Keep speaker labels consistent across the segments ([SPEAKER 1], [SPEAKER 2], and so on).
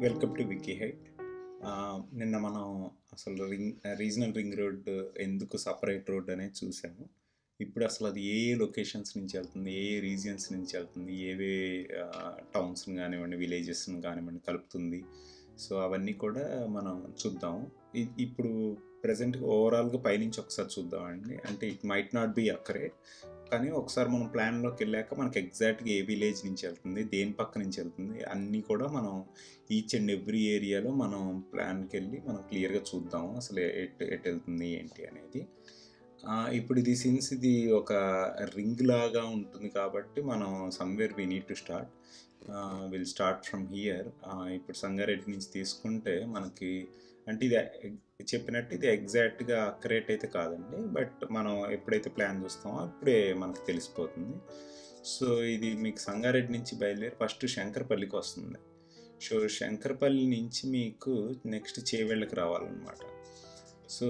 [SPEAKER 1] welcome to wiki height నిన్న మనం అసలు రింగ్ రీజనల్ రింగ్ రోడ్ ఎందుకు సపరేట్ రోడ్ అనేది చూసాము ఇప్పుడు అసలు అది ఏ ఏ లొకేషన్స్ నుంచి వెళ్తుంది ఏ ఏ రీజియన్స్ నుంచి వెళ్తుంది ఏవే టౌన్స్ని కానివ్వండి విలేజెస్ని కానివ్వండి కలుపుతుంది సో అవన్నీ కూడా మనం చూద్దాము ఇ- ఇప్పుడు ప్రజెంట్గా ఓవరాల్గా పైనుంచి ఒకసారి చూద్దామండి అంటే it might not be accurate కానీ ఒకసారి మనం ప్లాన్లోకి వెళ్ళాక మనకి ఎగ్జాక్ట్గా ఏ విలేజ్ నుంచి వెళ్తుంది దేని పక్క నుంచి వెళ్తుంది అన్నీ కూడా మనం ఈచ్ అండ్ ఎవ్రీ ఏరియాలో మనం ప్లాన్కి వెళ్ళి మనం క్లియర్గా చూద్దాము అసలు ఎట్ ఎట్ వెళ్తుంది ఏంటి అనేది ఆ, ఇప్పుడు ఇది సిన్స్ ఇది ఒక రింగ్ లాగా ఉంటుంది కాబట్టి మనం somewhere we need to start will start from here ఇప్పుడు సంగారెడ్డి నుంచి తీసుకుంటే మనకి అంటే ఇది ఎగ్- చెప్పినట్టు ఇది ఎగ్జాక్ట్గా అక్కరేట్ అయితే కాదండి బట్ మనం ఎప్పుడైతే ప్లాన్ చూస్తామో అప్పుడే మనకు తెలిసిపోతుంది సో ఇది మీకు సంగారెడ్డి నుంచి బయలుదేరి ఫస్ట్ శంకరపల్లికి వస్తుంది సో శంకరపల్లి నుంచి మీకు నెక్స్ట్ చేవెళ్ళకి రావాలన్నమాట సో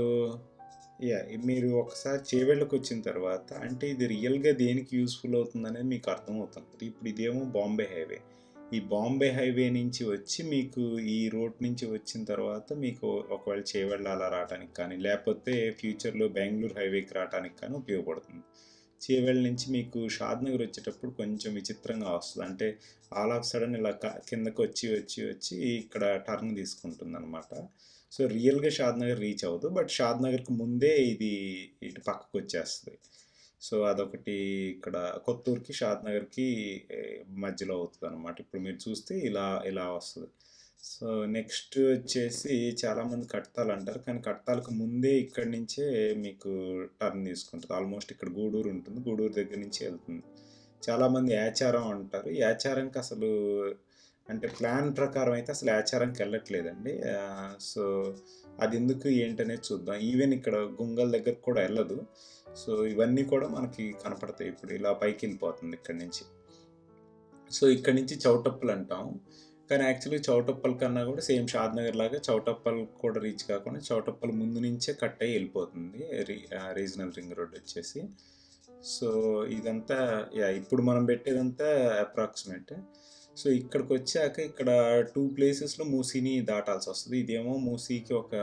[SPEAKER 1] యా మీరు ఒకసారి చేవెళ్ళకి వచ్చిన తర్వాత అంటే ఇది రియల్గా దేనికి యూస్ఫుల్ అవుతుంది అనేది మీకు అర్థమవుతుంది ఇప్పుడు ఇదేమో బాంబే హైవే ఈ బాంబే హైవే నుంచి వచ్చి మీకు ఈ రోడ్ నుంచి వచ్చిన తర్వాత మీకు ఒకవేళ చేవెళ్ళ అలా రావడానికి కానీ లేకపోతే ఫ్యూచర్లో బెంగళూరు హైవేకి రావడానికి కానీ ఉపయోగపడుతుంది చేవెళ్ళ నుంచి మీకు షాద్నగర్ వచ్చేటప్పుడు కొంచెం విచిత్రంగా వస్తుంది అంటే ఆల్ ఆఫ్ సడన్ ఇలా క- కిందకు వచ్చి వచ్చి వచ్చి ఇక్కడ టర్న్ తీసుకుంటుంది అనమాట సో రియల్గా షాద్నగర్ రీచ్ అవ్వదు బట్ షాద్నగర్కి ముందే ఇది ఇటు పక్కకు వచ్చేస్తుంది సో అదొకటి ఇక్కడ కొత్తూరుకి షాద్నగర్కి ఏ, మధ్యలో అవుతుంది అనమాట ఇప్పుడు మీరు చూస్తే ఇలా ఇలా వస్తుంది సో నెక్స్ట్ వచ్చేసి చాలామంది కట్టాలు అంటారు కానీ కట్టాలకు ముందే ఇక్కడి నుంచే మీకు టర్న్ తీసుకుంటుంది ఆల్మోస్ట్ ఇక్కడ గూడూరు ఉంటుంది గూడూరు దగ్గర నుంచి వెళ్తుంది చాలామంది యాచారం అంటారు ఈ యాచారంకి అసలు అంటే ప్లాన్ ప్రకారం అయితే అసలు ఆచారంకి వెళ్ళట్లేదండి ఆ, సో అది ఎందుకు ఏంటనేది చూద్దాం ఈవెన్ ఇక్కడ గుంగల్ దగ్గర కూడా వెళ్ళదు సో ఇవన్నీ కూడా మనకి కనపడతాయి ఇప్పుడు ఇలా పైకి వెళ్ళిపోతుంది ఇక్కడ నుంచి సో ఇక్కడ నుంచి చౌటప్పలు అంటాం కానీ యాక్చువల్లీ చౌటప్పల్ కన్నా కూడా సేమ్ షాద్నగర్ లాగా చౌటప్పల్ కూడా రీచ్ కాకుండా చౌటప్పల్ ముందు నుంచే కట్ అయ్యి వెళ్ళిపోతుంది రీ రీజనల్ రింగ్ రోడ్ వచ్చేసి సో ఇదంతా యా ఇప్పుడు మనం పెట్టేదంతా అప్రాక్సిమేట్ సో ఇక్కడికి వచ్చాక ఇక్కడ టూ ప్లేసెస్లో మూసీని దాటాల్సి వస్తుంది ఇదేమో మూసీకి ఒక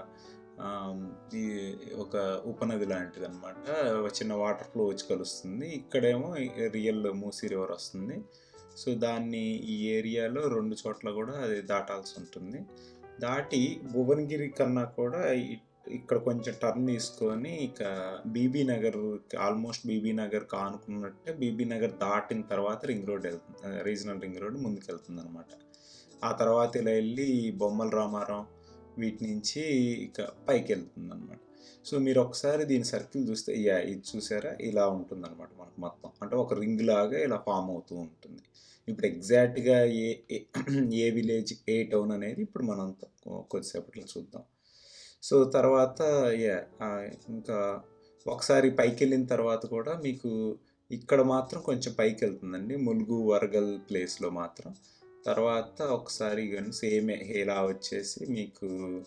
[SPEAKER 1] ఆమ్, ఈ ఒక ఉపనది లాంటిది అనమాట చిన్న వాటర్ ఫ్లో వచ్చి కలుస్తుంది ఇక్కడేమో రియల్ మూసీ రివర్ వస్తుంది సో దాన్ని ఈ ఏరియాలో రెండు చోట్ల కూడా అది దాటాల్సి ఉంటుంది దాటి భువనగిరి కన్నా కూడా ఇ- ఇక్కడ కొంచెం టర్న్ తీసుకొని ఇక బీబీ నగర్ ఆల్మోస్ట్ బీబీ నగర్ కానుకున్నట్టే బీబీ నగర్ దాటిన తర్వాత రింగ్ రోడ్ వెళ్తుంది రీజనల్ రింగ్ రోడ్ ముందుకు వెళ్తుంది అనమాట ఆ తర్వాత ఇలా వెళ్ళి బొమ్మల రామారావు వీటి నుంచి ఇక పైకి వెళ్తుంది అనమాట సో మీరు ఒకసారి దీని సర్కిల్ చూస్తే యా ఇది చూసారా ఇలా ఉంటుంది అనమాట మనకు మొత్తం అంటే ఒక రింగ్ లాగా ఇలా ఫామ్ అవుతూ ఉంటుంది ఇప్పుడు ఎగ్జాక్ట్గా ఏ ఏ- ఏ విలేజ్ ఏ టౌన్ అనేది ఇప్పుడు మనం కొ- కొద్దిసేపట్లో చూద్దాం సో తర్వాత యా ఇంకా ఒకసారి పైకి వెళ్ళిన తర్వాత కూడా మీకు ఇక్కడ మాత్రం కొంచెం పైకి వెళ్తుందండి ములుగు వరగల్ ప్లేస్లో మాత్రం తర్వాత ఒకసారి కానీ సేమ్ ఇలా వచ్చేసి మీకు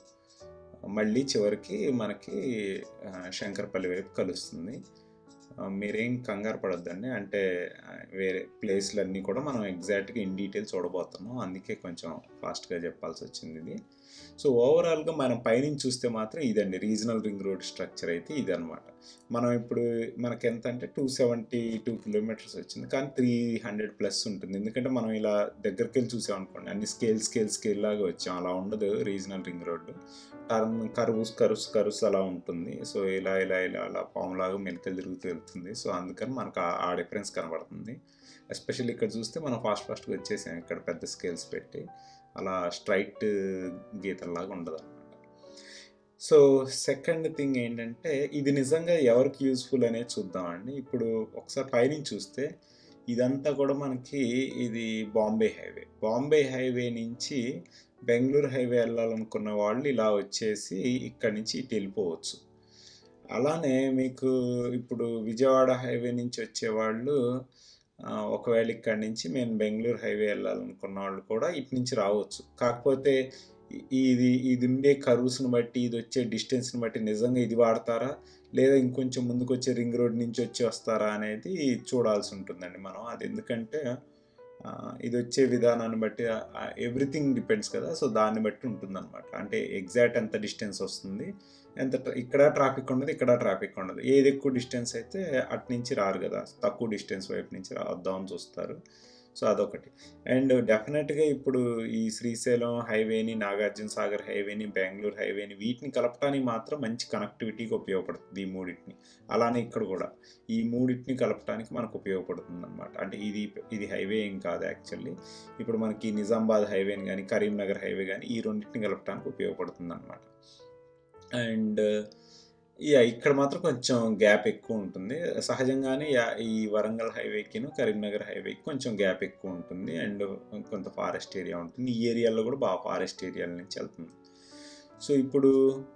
[SPEAKER 1] మళ్ళీ చివరికి మనకి ఆ, శంకరపల్లి వైపు కలుస్తుంది ఆ, మీరేం కంగారు పడొద్దండి అంటే ఆ, వేరే ప్లేస్లన్నీ కూడా మనం ఎగ్జాక్ట్గా ఇన్ డీటెయిల్ చూడబోతున్నాం అందుకే కొంచెం ఫాస్ట్గా చెప్పాల్సి వచ్చింది ఇది సో ఓవరాల్గా మనం పైనుంచి చూస్తే మాత్రం ఇదండి రీజనల్ రింగ్ రోడ్ స్ట్రక్చర్ అయితే ఇది అనమాట మనం ఇప్పుడు మనకి ఎంత అంటే టూ సెవెంటీ టూ కిలోమీటర్స్ వచ్చింది కానీ త్రీ హండ్రెడ్ ప్లస్ ఉంటుంది ఎందుకంటే మనం ఇలా దగ్గరికి వెళ్ళి చూసాం అనుకోండి అన్ని స్కేల్ స్కేల్ స్కేల్ లాగా వచ్చాం అలా ఉండదు regional ring road turn curves curves curves అలా ఉంటుంది సో ఇలా ఇలా ఇలా అలా పాములాగా మెలికలు తిరుగుతూ వెళ్తుంది సో అందుకని మనకు ఆ- ఆ డిఫరెన్స్ కనబడుతుంది ఎస్పెషల్లీ ఇక్కడ చూస్తే మనం ఫాస్ట్ ఫాస్ట్గా వచ్చేసాం ఇక్కడ పెద్ద స్కేల్స్ పెట్టి అలా స్ట్రైట్ గీతల్లాగా ఉండదు అనమాట సో సెకండ్ థింగ్ ఏంటంటే ఇది నిజంగా ఎవరికి యూస్ఫుల్ అనేది చూద్దామండి ఇప్పుడు ఒకసారి పైనుంచి చూస్తే ఇదంతా కూడా మనకి ఇది బాంబే హైవే బాంబే హైవే నుంచి బెంగళూరు హైవే వెళ్ళాలనుకున్న వాళ్ళు ఇలా వచ్చేసి ఇక్కడి నుంచి ఇటు వెళ్ళిపోవచ్చు అలానే మీకు ఇప్పుడు విజయవాడ హైవే నుంచి వచ్చేవాళ్ళు ఆ, ఒకవేళ ఇక్కడి నుంచి మేము బెంగళూరు హైవే వెళ్ళాలనుకున్న వాళ్ళు కూడా ఇటు నుంచి రావచ్చు కాకపోతే ఇ- ఇది ఇది ఉండే కర్వ్స్ని బట్టి ఇది వచ్చే డిస్టెన్స్ని బట్టి నిజంగా ఇది వాడతారా లేదా ఇంకొంచెం ముందుకు వచ్చే రింగ్ రోడ్ నుంచి వచ్చి వస్తారా అనేది చూడాల్సి ఉంటుందండి మనం అది ఎందుకంటే ఆ, ఇది వచ్చే విధానాన్ని బట్టి ఎవ్రీథింగ్ డిపెండ్స్ కదా సో దాన్ని బట్టి ఉంటుందన్నమాట అంటే ఎగ్జాక్ట్ ఎంత డిస్టెన్స్ వస్తుంది ఎంత tra- ఇక్కడ ట్రాఫిక్ ఉండదు ఇక్కడ ట్రాఫిక్ ఉండదు ఏది ఎక్కువ డిస్టెన్స్ అయితే అటు నుంచి రారు కదా తక్కువ డిస్టెన్స్ వైపు నుంచి రాద్దామని చూస్తారు సో అదొకటి అండ్ డెఫినెట్గా ఇప్పుడు ఈ శ్రీశైలం హైవేని నాగార్జున సాగర్ హైవేని బెంగళూరు హైవేని వీటిని కలపడానికి మాత్రం మంచి కనెక్టివిటీకి ఉపయోగపడుతుంది ఈ మూడింటిని అలానే ఇక్కడ కూడా ఈ మూడింటిని కలపడానికి మనకు ఉపయోగపడుతుంది అనమాట అంటే ఇది ఇది హైవే ఏం కాదు యాక్చువల్లీ ఇప్పుడు మనకి నిజామాబాద్ హైవేని కానీ కరీంనగర్ హైవే కానీ ఈ రెండింటిని కలపడానికి ఉపయోగపడుతుంది అనమాట అండ్ యా ఇక్కడ మాత్రం కొంచెం గ్యాప్ ఎక్కువ ఉంటుంది సహజంగానే యా- ఈ వరంగల్ హైవేకిను కరీంనగర్ హైవేకి కొంచెం గ్యాప్ ఎక్కువ ఉంటుంది అండ్ కొంత ఫారెస్ట్ ఏరియా ఉంటుంది ఈ ఏరియాలో కూడా బాగా ఫారెస్ట్ ఏరియాల నుంచి వెళ్తుంది సో ఇప్పుడు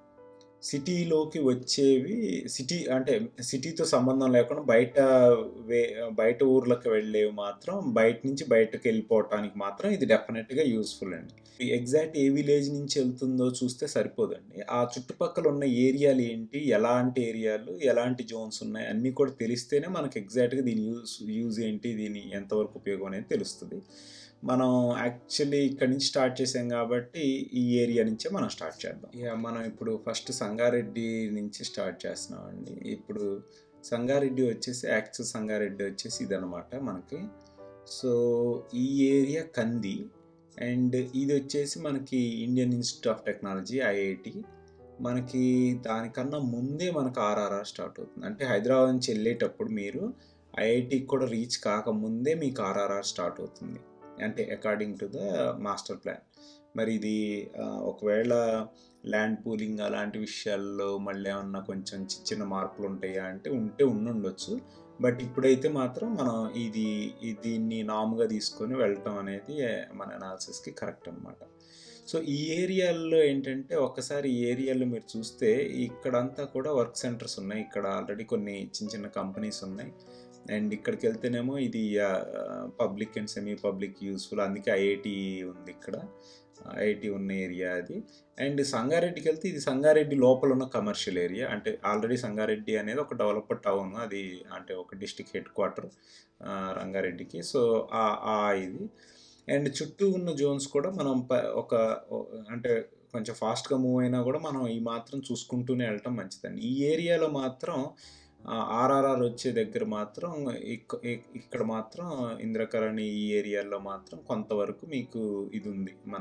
[SPEAKER 1] సిటీలోకి వచ్చేవి సిటీ అంటే సిటీతో సంబంధం లేకుండా బయట వే బయట ఊర్లకు వెళ్ళేవి మాత్రం బయట నుంచి బయటకు వెళ్ళిపోవటానికి మాత్రం ఇది డెఫినెట్గా యూస్ఫుల్ అండి ఎగ్జాక్ట్ ఏ విలేజ్ నుంచి వెళ్తుందో చూస్తే సరిపోదండి ఆ చుట్టుపక్కల ఉన్న ఏరియాలు ఏంటి ఎలాంటి ఏరియాలు ఎలాంటి జోన్స్ ఉన్నాయి అన్నీ కూడా తెలిస్తేనే మనకు ఎగ్జాక్ట్గా దీని యూజ్ యూజ్ ఏంటి దీని ఎంతవరకు ఉపయోగం అనేది తెలుస్తుంది మనం యాక్చువల్లీ ఇక్కడ నుంచి స్టార్ట్ చేసాం కాబట్టి ఈ ఏరియా నుంచే మనం స్టార్ట్ చేద్దాం ఇక మనం ఇప్పుడు ఫస్ట్ సంగారెడ్డి నుంచి స్టార్ట్ చేస్తున్నామండి ఇప్పుడు సంగారెడ్డి వచ్చేసి యాక్చువల్ సంగారెడ్డి వచ్చేసి ఇదనమాట మనకి సో ఈ ఏరియా కంది అండ్ ఇది వచ్చేసి మనకి Indian Institute of Technology IIT మనకి దానికన్నా ముందే మనకు ఆర్ఆర్ఆర్ స్టార్ట్ అవుతుంది అంటే హైదరాబాద్ నుంచి వెళ్ళేటప్పుడు మీరు ఐఐటికి కూడా రీచ్ కాకముందే మీకు ఆర్ఆర్ఆర్ స్టార్ట్ అవుతుంది అంటే according to the master plan మరి ఇది ఆ, ఒకవేళ ల్యాండ్ పూలింగ్ అలాంటి విషయాల్లో మళ్ళీ ఏమన్నా కొంచెం చి- చిన్న మార్పులు ఉంటాయా అంటే ఉంటే ఉండుండొచ్చు బట్ ఇప్పుడైతే మాత్రం మనం ఇది ఈ దీన్ని నామ్గా తీసుకొని వెళ్ళటం అనేది మన అనాలిసిస్కి కరెక్ట్ అనమాట సో ఈ ఏరియాల్లో ఏంటంటే ఒక్కసారి ఈ ఏరియాలో మీరు చూస్తే ఇక్కడంతా కూడా వర్క్ సెంటర్స్ ఉన్నాయి ఇక్కడ ఆల్రెడీ కొన్ని చిన్న చిన్న కంపెనీస్ ఉన్నాయి అండ్ ఇక్కడికి వెళ్తేనేమో ఇది public and semi public useful అందుకే ఐఐటి ఉంది ఇక్కడ ఐఐటి ఉన్న ఏరియా అది అండ్ సంగారెడ్డికి వెళ్తే ఇది సంగారెడ్డి లోపల ఉన్న కమర్షియల్ ఏరియా అంటే ఆల్రెడీ సంగారెడ్డి అనేది ఒక డెవలప్డ్ టౌన్ అది అంటే ఒక డిస్టిక్ హెడ్ క్వార్టర్ రంగారెడ్డికి సో ఆ ఆ ఇది అండ్ చుట్టూ ఉన్న జోన్స్ కూడా మనం ప- ఒక ఓ- అంటే కొంచెం ఫాస్ట్గా మూవ్ అయినా కూడా మనం ఈ మాత్రం చూసుకుంటూనే వెళ్ళటం మంచిదండి ఈ ఏరియాలో మాత్రం ఆర్ఆర్ఆర్ వచ్చే దగ్గర మాత్రం ఇక్- ఇక్- ఇక్కడ మాత్రం ఇంద్రకరణి ఈ ఏరియాలో మాత్రం కొంతవరకు మీకు ఇది ఉంది మన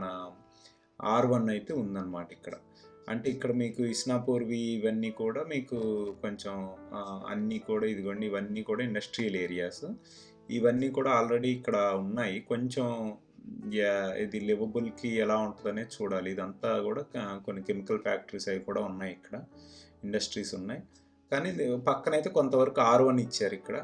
[SPEAKER 1] ఆర్ వన్ అయితే ఉందన్నమాట ఇక్కడ అంటే ఇక్కడ మీకు ఇస్నాపూర్వి ఇవన్నీ కూడా మీకు కొంచెం ఆ, అన్నీ కూడా ఇదిగోండి ఇవన్నీ కూడా ఇండస్ట్రియల్ ఏరియాస్ ఇవన్నీ కూడా ఆల్రెడీ ఇక్కడ ఉన్నాయి కొంచెం యా- ఇది లివబుల్కి ఎలా ఉంటుందనే చూడాలి ఇదంతా కూడా క- కొన్ని కెమికల్ ఫ్యాక్టరీస్ అవి కూడా ఉన్నాయి ఇక్కడ ఇండస్ట్రీస్ ఉన్నాయి కానీ ఇది పక్కనైతే కొంతవరకు ఆర్ వన్ ఇచ్చారు ఇక్కడ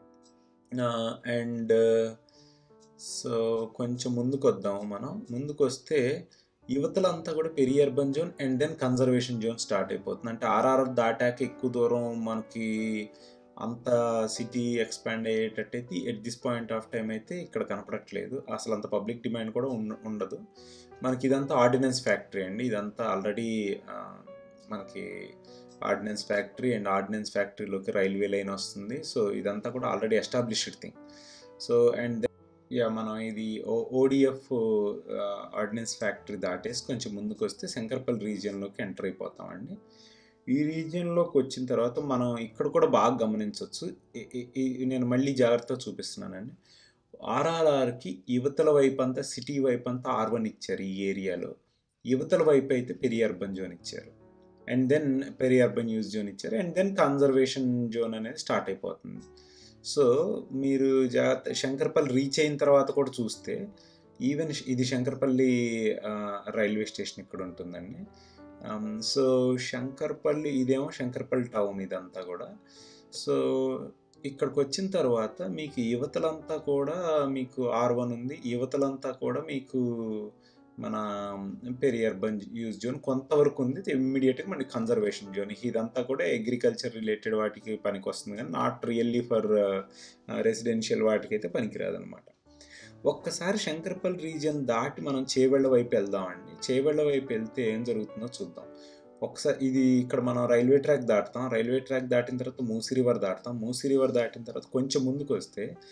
[SPEAKER 1] అండ్ సో కొంచెం ముందుకు వద్దాం మనం ముందుకు వస్తే యువతలంతా కూడా peri urban zone and then conservation zone start అయిపోతుంది అంటే ఆర్ఆర్ఆర్ దాటాక ఎక్కువ దూరం మనకి అంత సిటీ ఎక్స్పాండ్ అయ్యేటట్టయితే at this point of time అయితే ఇక్కడ కనపడట్లేదు అసలు అంత పబ్లిక్ డిమాండ్ కూడా ఉండ- ఉండదు మనకి ఇదంతా ఆర్డినెన్స్ ఫ్యాక్టరీ అండి ఇదంతా ఆల్రెడీ మనకి ఆర్డినెన్స్ ఫ్యాక్టరీ అండ్ ఆర్డినెన్స్ ఫ్యాక్టరీలోకి రైల్వే లైన్ వస్తుంది సో ఇదంతా కూడా already established thing so and yeah మనం ఇది ఓడిఎఫ్ ఆర్డినెన్స్ ఫ్యాక్టరీ దాటేసి కొంచెం ముందుకు వస్తే శంకర్పల్లి రీజియన్లోకి ఎంటర్ అయిపోతామండి ఈ రీజియన్లోకి వచ్చిన తర్వాత మనం ఇక్కడ కూడా బాగా గమనించవచ్చు నేను మళ్ళీ జాగ్రత్తగా చూపిస్తున్నానండి ఆర్ఆర్ఆర్కి యువతల వైపు అంతా సిటీ వైపు అంతా ఆర్ వన్ ఇచ్చారు ఈ ఏరియాలో యువతల వైపు అయితే పెరి అర్బన్ జోన్ ఇచ్చారు and then peri urban use zone ఇచ్చారు అండ్ దెన్ కన్జర్వేషన్ జోన్ అనేది స్టార్ట్ అయిపోతుంది సో మీరు జాగ్రత్త శంకర్పల్లి రీచ్ అయిన తర్వాత కూడా చూస్తే ఈవెన్ ఇది శంకర్పల్లి ఆ, రైల్వే స్టేషన్ ఇక్కడ ఉంటుందండి ఆమ్, సో శంకర్పల్లి ఇదేమో శంకర్పల్లి టౌన్ ఇదంతా కూడా సో ఇక్కడికి వచ్చిన తర్వాత మీకు యువతలంతా కూడా మీకు ఆర్ వన్ ఉంది యువతలంతా కూడా మీకు మన పెరి అర్బన్ యూజ్ జోన్ కొంతవరకు ఉంది ఇమ్మీడియట్గా మనకి కన్జర్వేషన్ జోన్ ఇదంతా కూడా అగ్రికల్చర్ రిలేటెడ్ వాటికి పనికి వస్తుంది కానీ నాట్ రియల్లీ ఫర్ రెసిడెన్షియల్ వాటికి అయితే పనికిరాదు అనమాట ఒక్కసారి శంకర్పల్లి రీజియన్ దాటి మనం చేవెళ్ళ వైపు వెళ్దామండి చేవెళ్ళ వైపు వెళ్తే ఏం జరుగుతుందో చూద్దాం ఒకసారి ఇది ఇక్కడ మనం రైల్వే ట్రాక్ దాటుతాం రైల్వే ట్రాక్ దాటిన తర్వాత మూసి రివర్ దాటుతాం మూసి రివర్ దాటిన తర్వాత కొంచెం ముందుకు వస్తే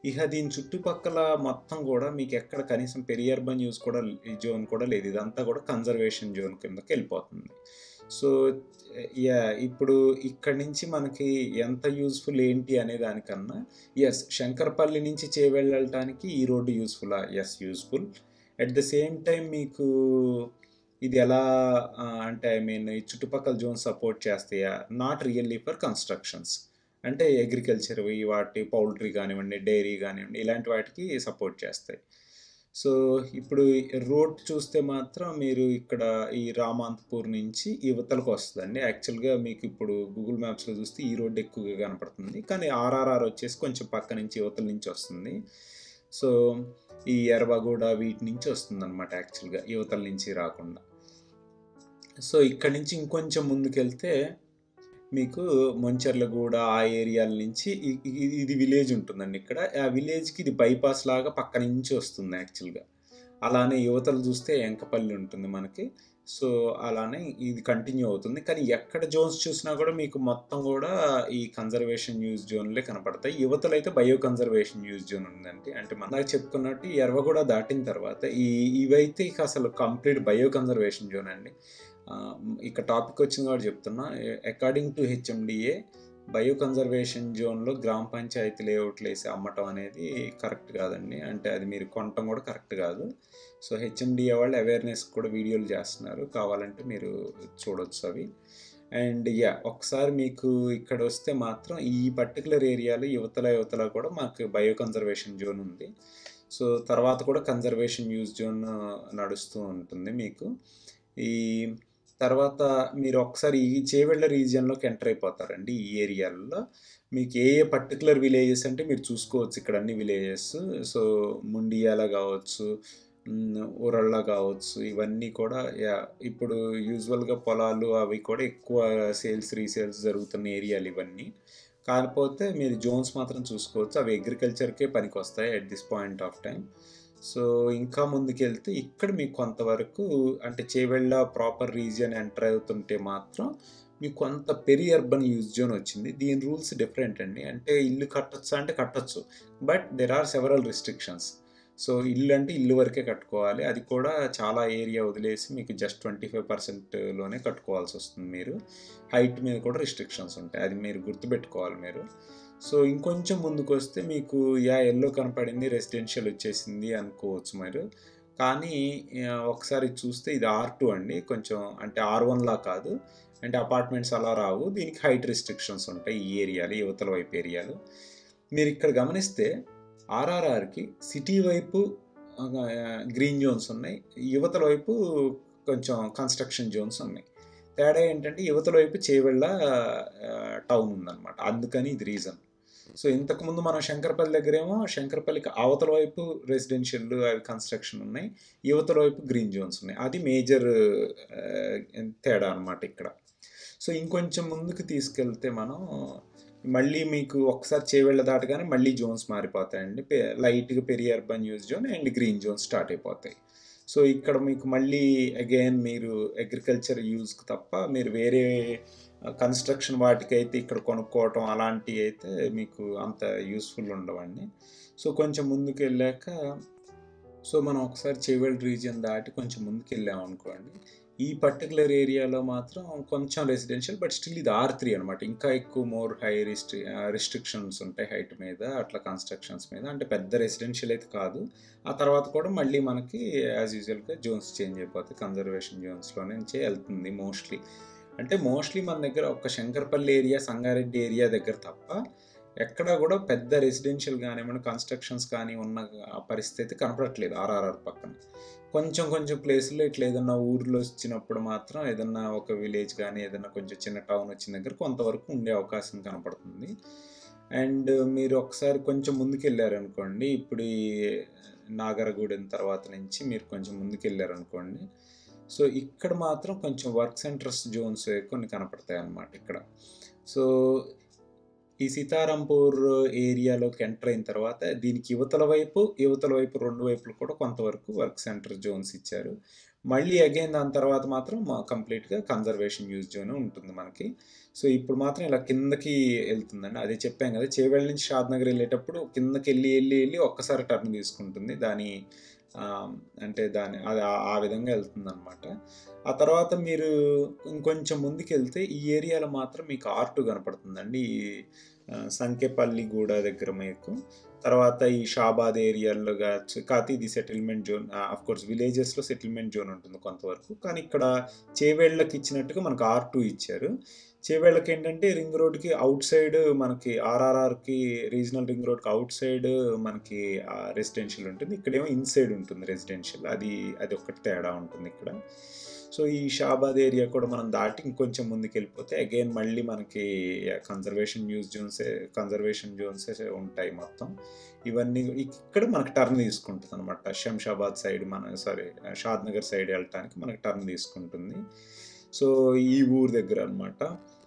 [SPEAKER 1] ఇక దీని చుట్టుపక్కల మొత్తం కూడా మీకు ఎక్కడ కనీసం పెరియర్బన్ యూజ్ కూడా జోన్ కూడా లేదు ఇదంతా కూడా కన్జర్వేషన్ జోన్ కిందకి వెళ్ళిపోతుంది సో యా ఇప్పుడు ఇక్కడి నుంచి మనకి ఎంత యూస్ఫుల్ ఏంటి అనే దానికన్నా ఎస్ శంకర్పల్లి నుంచి చేవెళ్ళటానికి ఈ road useful yes useful at the same time మీకు ఇది ఎలా ఆ, అంటే ఐ మీన్ ఈ చుట్టుపక్కల జోన్ సపోర్ట్ చేస్తాయా నాట్ రియల్లీ ఫర్ కన్స్ట్రక్షన్స్ అంటే అగ్రికల్చర్ వాటి పౌల్ట్రీ కానివ్వండి డైరీ కానివ్వండి ఇలాంటి వాటికి సపోర్ట్ చేస్తాయి సో ఇప్పుడు రోడ్ చూస్తే మాత్రం మీరు ఇక్కడ ఈ రామాంతపూర్ నుంచి యువతలకు వస్తుందండి యాక్చువల్గా మీకు ఇప్పుడు గూగుల్ మ్యాప్స్లో చూస్తే ఈ రోడ్ ఎక్కువగా కనపడుతుంది కానీ ఆర్ఆర్ఆర్ వచ్చేసి కొంచెం పక్క నుంచి యువతల నుంచి వస్తుంది సో ఈ ఎర్వగూడ వీటి నుంచి వస్తుంది అనమాట యాక్చువల్గా యువతల నుంచి రాకుండా సో ఇక్కడ నుంచి ఇంకొంచెం ముందుకెళ్తే మీకు మొంచర్లగూడ ఆ ఏరియాల నుంచి ఇ- ఇ- ఇది విలేజ్ ఉంటుందండి ఇక్కడ ఆ విలేజ్కి ఇది బైపాస్ లాగా పక్క నుంచి వస్తుంది యాక్చువల్గా అలానే యువతలు చూస్తే ఎంకపల్లి ఉంటుంది మనకి సో అలానే ఇది కంటిన్యూ అవుతుంది కానీ ఎక్కడ జోన్స్ చూసినా కూడా మీకు మొత్తం కూడా ఈ కన్జర్వేషన్ యూజ్ జోన్లే కనపడతాయి యువతలు అయితే బయో కన్జర్వేషన్ యూజ్ జోన్ ఉందండి అంటే మనకు చెప్పుకున్నట్టు ఈ ఎర్వ కూడా దాటిన తర్వాత ఈ ఇవైతే ఇక అసలు కంప్లీట్ బయో కన్జర్వేషన్ జోన్ అండి ఆ, ఇక టాపిక్ వచ్చింది కాబట్టి చెప్తున్నా according to HMDA bio conservation జోన్లో గ్రామ పంచాయతీ లేఅవుట్లు వేసి అమ్మటం అనేది కరెక్ట్ కాదండి అంటే అది మీరు కొనటం కూడా కరెక్ట్ కాదు సో హెచ్ఎండిఏ వాళ్ళు అవేర్నెస్ కూడా వీడియోలు చేస్తున్నారు కావాలంటే మీరు చూడొచ్చు అవి అండ్ యా ఒకసారి మీకు ఇక్కడ వస్తే మాత్రం ఈ పర్టికులర్ ఏరియాలో యువతల యువతల కూడా మాకు బయో కన్జర్వేషన్ జోన్ ఉంది సో తర్వాత కూడా కన్జర్వేషన్ యూజ్ జోన్ నడుస్తూ ఉంటుంది మీకు ఈ తర్వాత మీరు ఒకసారి ఈ చేవెళ్ళ రీజియన్లోకి ఎంటర్ అయిపోతారండి ఈ ఏరియాల్లో మీకు ఏ ఏ పర్టికులర్ విలేజెస్ అంటే మీరు చూసుకోవచ్చు ఇక్కడ అన్ని విలేజెస్ సో ముండియాల కావచ్చు మ్, ఊరళ్ళ కావచ్చు ఇవన్నీ కూడా యా ఇప్పుడు యూజువల్గా పొలాలు అవి కూడా ఎక్కువ సేల్స్ రీసేల్స్ జరుగుతున్న ఏరియాలు ఇవన్నీ కాకపోతే మీరు జోన్స్ మాత్రం చూసుకోవచ్చు అవి అగ్రికల్చర్కే పనికి వస్తాయి at this point of time so ఇంకా ముందుకెళ్తే ఇక్కడ మీకు కొంతవరకు అంటే చేవెళ్ళ ప్రాపర్ రీజియన్ ఎంటర్ అవుతుంటే మాత్రం మీకు కొంత పెరి అర్బన్ యూజ్ జోన్ వచ్చింది దీని రూల్స్ డిఫరెంట్ అండి అంటే ఇల్లు కట్టొచ్చా అంటే కట్టొచ్చు but there are several restrictions so ఇల్లు అంటే ఇల్లు వరకే కట్టుకోవాలి అది కూడా చాలా ఏరియా వదిలేసి మీకు జస్ట్ ట్వంటీ ఫైవ్ పర్సెంట్లోనే కట్టుకోవాల్సి వస్తుంది మీరు హైట్ మీద కూడా రిస్ట్రిక్షన్స్ ఉంటాయి అది మీరు గుర్తుపెట్టుకోవాలి మీరు సో ఇంకొంచెం ముందుకు వస్తే మీకు యా ఎల్లో కనపడింది రెసిడెన్షియల్ వచ్చేసింది అనుకోవచ్చు మీరు కానీ ఆ, ఒకసారి చూస్తే ఇది ఆర్ టూ అండి కొంచెం అంటే ఆర్ వన్లా కాదు అంటే అపార్ట్మెంట్స్ అలా రావు దీనికి హైట్ రిస్ట్రిక్షన్స్ ఉంటాయి ఈ ఏరియాలు యువతల వైపు ఏరియాలు మీరు ఇక్కడ గమనిస్తే ఆర్ఆర్ఆర్కి సిటీ వైపు గ్రీన్ జోన్స్ ఉన్నాయి యువతల వైపు కొంచెం కన్స్ట్రక్షన్ జోన్స్ ఉన్నాయి తేడా ఏంటంటే యువతల వైపు చేవెళ్ళ టౌన్ ఉందన్నమాట అందుకని ఇది రీజన్ సో ఇంతకుముందు మనం శంకరపల్లి దగ్గరేమో శంకరపల్లికి అవతల వైపు రెసిడెన్షియల్ అవి కన్స్ట్రక్షన్ ఉన్నాయి యువతల వైపు గ్రీన్ జోన్స్ ఉన్నాయి అది మేజర్ తేడా అనమాట ఇక్కడ సో ఇంకొంచెం ముందుకు తీసుకెళ్తే మనం మళ్ళీ మీకు ఒకసారి చేవెళ్ళ దాటగానే మళ్ళీ జోన్స్ మారిపోతాయండి పె- లైట్గా peri urban use zone and green zone start అయిపోతాయి సో ఇక్కడ మీకు మళ్ళీ అగైన్ మీరు అగ్రికల్చర్ యూజ్కి తప్ప మీరు వేరే కన్స్ట్రక్షన్ వాటికైతే ఇక్కడ కొనుక్కోవటం అలాంటివి అయితే మీకు అంత యూస్ఫుల్ ఉండవండి సో కొంచెం ముందుకు వెళ్ళాక సో మనం ఒకసారి చేవెల్ రీజియన్ దాటి కొంచెం ముందుకు వెళ్ళాం అనుకోండి ఈ పర్టికులర్ ఏరియాలో మాత్రం కొంచెం రెసిడెన్షియల్ బట్ స్టిల్ ఇది ఆర్ త్రీ అనమాట ఇంకా ఎక్కువ మోర్ హై రిస్ట్రి రిస్ట్రిక్షన్స్ ఉంటాయి హైట్ మీద అట్లా కన్స్ట్రక్షన్స్ మీద అంటే పెద్ద రెసిడెన్షియల్ అయితే కాదు ఆ తర్వాత కూడా మళ్ళీ మనకి యాజ్ యూజువల్గా జోన్స్ చేంజ్ అయిపోతాయి కన్జర్వేషన్ జోన్స్లో నుంచే వెళ్తుంది మోస్ట్లీ అంటే మోస్ట్లీ మన దగ్గర ఒక శంకర్పల్లి ఏరియా సంగారెడ్డి ఏరియా దగ్గర తప్ప ఎక్కడ కూడా పెద్ద రెసిడెన్షియల్ కానివ్వండి కన్స్ట్రక్షన్స్ కానీ ఉన్న పరిస్థితి కనపడట్లేదు ఆర్ఆర్ఆర్ పక్కన కొంచెం కొంచెం ప్లేస్లో ఇట్లా ఏదన్నా ఊర్లో వచ్చినప్పుడు మాత్రం ఏదన్నా ఒక విలేజ్ కానీ ఏదన్నా కొంచెం చిన్న టౌన్ వచ్చిన దగ్గర కొంతవరకు ఉండే అవకాశం కనపడుతుంది అండ్ మీరు ఒకసారి కొంచెం ముందుకు వెళ్ళారనుకోండి ఇప్పుడు ఈ నాగరగూడెం తర్వాత నుంచి మీరు కొంచెం ముందుకు వెళ్ళారనుకోండి సో ఇక్కడ మాత్రం కొంచెం వర్క్ సెంటర్స్ జోన్స్ కొన్ని కనపడతాయి అన్నమాట ఇక్కడ సో ఈ సీతారాంపూర్ ఏరియాలోకి ఎంటర్ అయిన తర్వాత దీనికి యువతల వైపు యువతల వైపు రెండు వైపులు కూడా కొంతవరకు వర్క్ సెంటర్ జోన్స్ ఇచ్చారు మళ్ళీ అగైన్ దాని తర్వాత మాత్రం కంప్లీట్గా కన్జర్వేషన్ యూజ్ జోన్ ఉంటుంది మనకి సో ఇప్పుడు మాత్రం ఇలా కిందకి వెళ్తుందండి అదే చెప్పాం కదా చేవెళ్ళ నుంచి షాద్నగర్ వెళ్ళేటప్పుడు కిందకి వెళ్ళి వెళ్ళి వెళ్ళి ఒక్కసారి టర్న్ తీసుకుంటుంది దాని ఆ, అంటే దాని అది ఆ- ఆ విధంగా వెళ్తుంది అనమాట ఆ తర్వాత మీరు ఇంకొంచెం ముందుకు వెళ్తే ఈ ఏరియాలో మాత్రం మీకు ఆర్టు కనపడుతుందండి ఈ ఆ, సంకెపల్లి గూడ దగ్గర మీకు తర్వాత ఈ షాబాద్ ఏరియాలో కావచ్చు కాకపోతే ఇది సెటిల్మెంట్ జోన్ ఆఫ్ కోర్స్ విలేజెస్లో సెటిల్మెంట్ జోన్ ఉంటుంది కొంతవరకు కానీ ఇక్కడ చేవేళ్ళకి ఇచ్చినట్టుగా మనకు ఆర్ టూ ఇచ్చారు చేవేళ్ళకి ఏంటంటే రింగ్ రోడ్కి అవుట్ సైడ్ మనకి ఆర్ఆర్ఆర్కి రీజనల్ రింగ్ రోడ్కి అవుట్ సైడ్ మనకి రెసిడెన్షియల్ ఉంటుంది ఇక్కడేమో ఇన్సైడ్ ఉంటుంది రెసిడెన్షియల్ అది అది ఒక్కటి తేడా ఉంటుంది ఇక్కడ సో ఈ షాబాద్ ఏరియా కూడా మనం దాటి ఇంకొంచెం ముందుకు వెళ్ళిపోతే అగైన్ మళ్ళీ మనకి conservation use zones conservation zones ఉంటాయి మొత్తం ఇవన్నీ ఇక్కడ మనకి టర్న్ తీసుకుంటుంది అనమాట శంషాబాద్ సైడ్ మన సారీ షాద్ నగర్ సైడ్ వెళ్ళటానికి మనకి టర్న్ తీసుకుంటుంది సో ఈ ఊరు దగ్గర అనమాట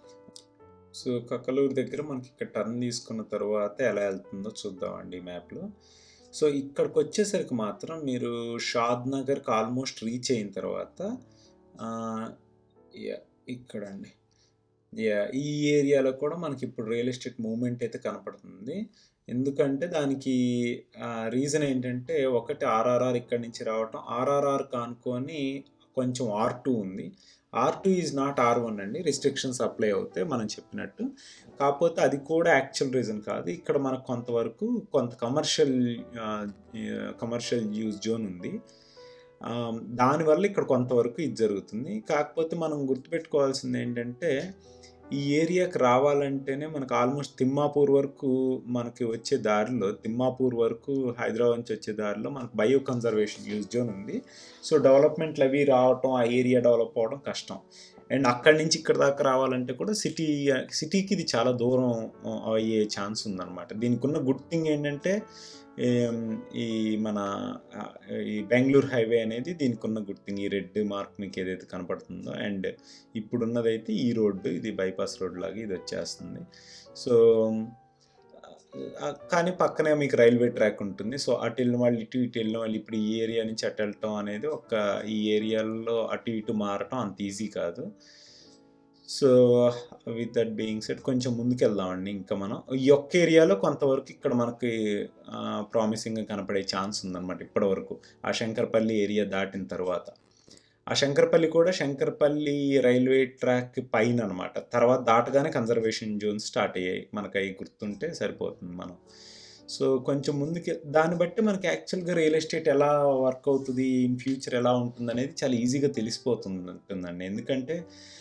[SPEAKER 1] సో కక్కలూరు దగ్గర మనకి ఇక్కడ టర్న్ తీసుకున్న తర్వాత ఎలా వెళ్తుందో చూద్దామండి మ్యాప్లో సో ఇక్కడికి వచ్చేసరికి మాత్రం మీరు షాద్ నగర్కి ఆల్మోస్ట్ రీచ్ అయిన తర్వాత ఆ, యా, ఇక్కడండి యా ఈ ఏరియాలో కూడా మనకి ఇప్పుడు రియల్ ఎస్టేట్ మూవ్మెంట్ అయితే కనపడుతుంది ఎందుకంటే దానికి రీజన్ ఏంటంటే ఒకటి ఆర్ఆర్ఆర్ ఇక్కడి నుంచి రావటం ఆర్ఆర్ఆర్ కానుకొని కొంచెం ఆర్ టూ ఉంది R two is not R one అండి రిస్ట్రిక్షన్స్ అప్లై అవుతాయి మనం చెప్పినట్టు కాకపోతే అది కూడా యాక్చువల్ రీజన్ కాదు ఇక్కడ మనకు కొంతవరకు కొంత కమర్షియల్ కమర్షియల్ యూజ్ జోన్ ఉంది ఆ, దానివల్ల ఇక్కడ కొంతవరకు ఇది జరుగుతుంది కాకపోతే మనం గుర్తుపెట్టుకోవాల్సింది ఏంటంటే ఈ ఏరియాకి రావాలంటేనే మనకు ఆల్మోస్ట్ తిమ్మాపూర్ వరకు మనకి వచ్చే దారిలో తిమ్మాపూర్ వరకు హైదరాబాద్ నుంచి వచ్చే దారిలో మనకు బయో కన్జర్వేషన్ యూజ్ జోన్ ఉంది సో డెవలప్మెంట్లు అవి రావటం ఆ ఏరియా డెవలప్ అవ్వడం కష్టం అండ్ అక్కడి నుంచి ఇక్కడ దాకా రావాలంటే కూడా సిటీ సిటీకి ఇది చాలా దూరం ఆ, అయ్యే ఛాన్స్ ఉందన్నమాట దీనికి ఉన్న గుడ్ థింగ్ ఏంటంటే ఏం, ఈ మన ఆ, ఈ బెంగళూరు హైవే అనేది దీనికి ఉన్న గుడ్ థింగ్ ఈ రెడ్ మార్క్ మీకు ఏదైతే కనపడుతుందో అండ్ ఇప్పుడున్నదైతే ఈ రోడ్డు ఇది బైపాస్ రోడ్ లాగా ఇది వచ్చేస్తుంది సో ఆ, కానీ పక్కనే మీకు రైల్వే ట్రాక్ ఉంటుంది సో అటు వెళ్ళిన వాళ్ళు ఇటు ఇటు వెళ్ళిన వాళ్ళు ఇప్పుడు ఈ ఏరియా నుంచి అటు వెళ్ళటం అనేది ఒక ఈ ఏరియాలో అటు ఇటు మారటం అంత ఈజీ కాదు so with that being set కొంచెం ముందుకు వెళ్దామండి ఇంకా మనం ఈ ఒక్క ఏరియాలో కొంతవరకు ఇక్కడ మనకి ప్రామిసింగ్గా కనపడే ఛాన్స్ ఉందన్నమాట ఇప్పటివరకు ఆ శంకర్పల్లి ఏరియా దాటిన తర్వాత ఆ శంకర్పల్లి కూడా శంకర్పల్లి రైల్వే ట్రాక్ పైన అనమాట తర్వాత దాటగానే కన్జర్వేషన్ జోన్ స్టార్ట్ అయ్యాయి మనకు అవి గుర్తుంటే సరిపోతుంది మనం సో కొంచెం ముందుకి దాన్ని బట్టి మనకి యాక్చువల్గా రియల్ ఎస్టేట్ ఎలా వర్క్ అవుతుంది ఇన్ ఫ్యూచర్ ఎలా ఉంటుంది అనేది చాలా ఈజీగా తెలిసిపోతుంది ఉంటుందండి ఎందుకంటే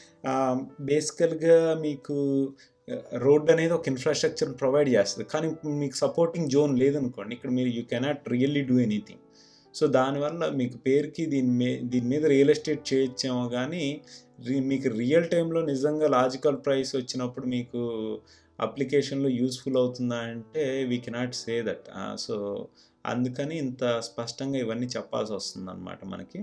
[SPEAKER 1] బేసికల్గా మీకు రోడ్ అనేది ఒక ఇన్ఫ్రాస్ట్రక్చర్ ప్రొవైడ్ చేస్తుంది కానీ మీకు సపోర్టింగ్ జోన్ లేదనుకోండి ఇక్కడ మీరు you cannot really do anything so దానివల్ల మీకు పేరుకి దీని మీ దీని మీద రియల్ ఎస్టేట్ చేయొచ్చేమో కానీ రి- మీకు రియల్ టైంలో నిజంగా లాజికల్ ప్రైస్ వచ్చినప్పుడు మీకు అప్లికేషన్లో యూస్ఫుల్ అవుతుందా అంటే we cannot say that so అందుకని ఇంత స్పష్టంగా ఇవన్నీ చెప్పాల్సి వస్తుంది అనమాట మనకి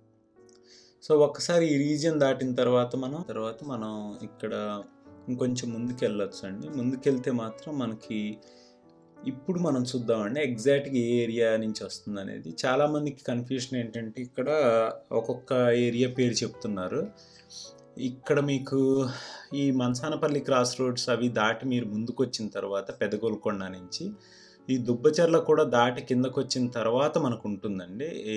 [SPEAKER 1] సో ఒక్కసారి ఈ రీజియన్ దాటిన తర్వాత మనం తర్వాత మనం ఇక్కడ ఇంకొంచెం ముందుకు వెళ్ళొచ్చు అండి ముందుకెళ్తే మాత్రం మనకి ఇప్పుడు మనం చూద్దామండి ఎగ్జాక్ట్గా ఏ ఏరియా నుంచి వస్తుంది అనేది చాలామందికి కన్ఫ్యూషన్ ఏంటంటే ఇక్కడ ఒక్కొక్క ఏరియా పేరు చెప్తున్నారు ఇక్కడ మీకు ఈ మంచానపల్లి క్రాస్ రోడ్స్ అవి దాటి మీరు ముందుకు వచ్చిన తర్వాత పెదగోల్కొండ నుంచి ఈ దుబ్బచెర్ల కూడా దాటి కిందకు వచ్చిన తర్వాత మనకు ఉంటుందండి ఈ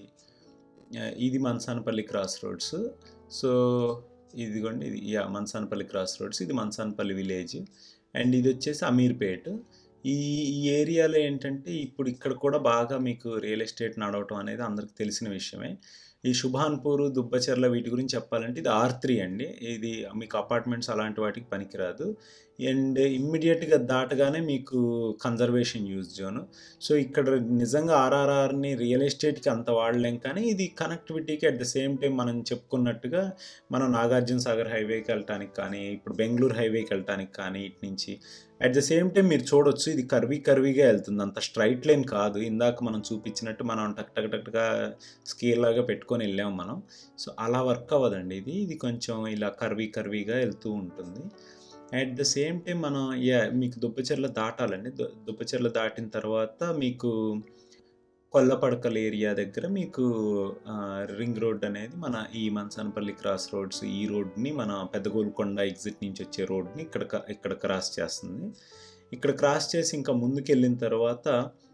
[SPEAKER 1] ఇది మన్సానపల్లి క్రాస్ రోడ్స్ సో ఇదిగోండి ఇది యా మన్సానపల్లి క్రాస్ రోడ్స్ ఇది మన్సానపల్లి విలేజ్ అండ్ ఇది వచ్చేసి అమీర్పేట్ ఈ ఈ ఏరియాలో ఏంటంటే ఇప్పుడు ఇక్కడ కూడా బాగా మీకు రియల్ ఎస్టేట్ నడవటం అనేది అందరికి తెలిసిన విషయమే ఈ శుభాన్పూర్ దుబ్బచెర్ల వీటి గురించి చెప్పాలంటే ఇది ఆర్ త్రీ అండి ఇది మీకు అపార్ట్మెంట్స్ అలాంటి వాటికి పనికిరాదు అండ్ ఇమ్మీడియట్గా దాటగానే మీకు కన్జర్వేషన్ యూజ్ జోన్ సో ఇక్కడ నిజంగా ఆర్ఆర్ఆర్ని రియల్ ఎస్టేట్కి అంత వాడలేం కానీ ఇది కనెక్టివిటీకి అట్ ద సేమ్ టైం మనం చెప్పుకున్నట్టుగా మనం నాగార్జున సాగర్ హైవేకి వెళ్ళటానికి కానీ ఇప్పుడు బెంగళూరు హైవేకి వెళ్ళటానికి కానీ ఇటు నుంచి అట్ ద సేమ్ టైం మీరు చూడొచ్చు ఇది కర్వీ కర్వీగా వెళ్తుంది అంత స్ట్రైట్ లైన్ కాదు ఇందాక మనం చూపించినట్టు మనం టక్ టక్ టక్గా స్కేల్ లాగా పెట్టుకొని వెళ్ళాం మనం సో అలా వర్క్ అవ్వదండి ఇది ఇది కొంచెం ఇలా కర్వీ కర్వీగా వెళ్తూ ఉంటుంది అట్ ద సేమ్ టైం మనం యా మీకు దుబ్బచెర్ల దాటాలండి దు- దుబ్బచెర్ల దాటిన తర్వాత మీకు కొల్లపడకల్ ఏరియా దగ్గర మీకు రింగ్ రోడ్ అనేది మన ఈ మన్సానపల్లి క్రాస్ రోడ్స్ ఈ రోడ్ని మన పెద్ద గోల్కొండ ఎగ్జిట్ నుంచి వచ్చే రోడ్ని ఇక్కడ క- ఇక్కడ క్రాస్ చేస్తుంది ఇక్కడ క్రాస్ చేసి ఇంకా ముందుకు వెళ్ళిన తర్వాత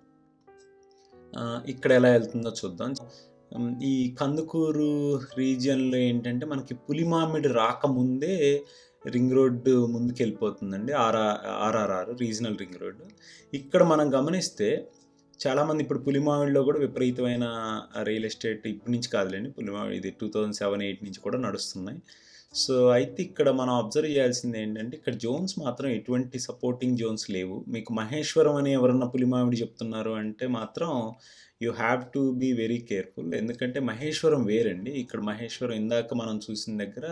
[SPEAKER 1] ఆ, ఇక్కడ ఎలా వెళ్తుందో చూద్దాం ఉమ్, ఈ కందుకూరు రీజియన్లో ఏంటంటే మనకి పులిమామిడి రాకముందే రింగ్ రోడ్ ముందుకు వెళ్ళిపోతుందండి RR RRR regional ring road ఇక్కడ మనం గమనిస్తే చాలామంది ఇప్పుడు పులిమామిడిలో కూడా విపరీతమైన రియల్ ఎస్టేట్ ఇప్పటి నుంచి కాదులేండి పులిమామిడి ఇది టూ థౌజండ్ సెవెన్ ఎయిట్ నుంచి కూడా నడుస్తున్నాయి సో అయితే ఇక్కడ మనం అబ్జర్వ్ చేయాల్సింది ఏంటంటే ఇక్కడ జోన్స్ మాత్రం ఎటువంటి సపోర్టింగ్ జోన్స్ లేవు మీకు మహేశ్వరం అని ఎవరన్నా పులిమామిడి చెప్తున్నారు అంటే మాత్రం you have to be very careful ఎందుకంటే మహేశ్వరం వేరండి ఇక్కడ మహేశ్వరం ఇందాక మనం చూసిన దగ్గర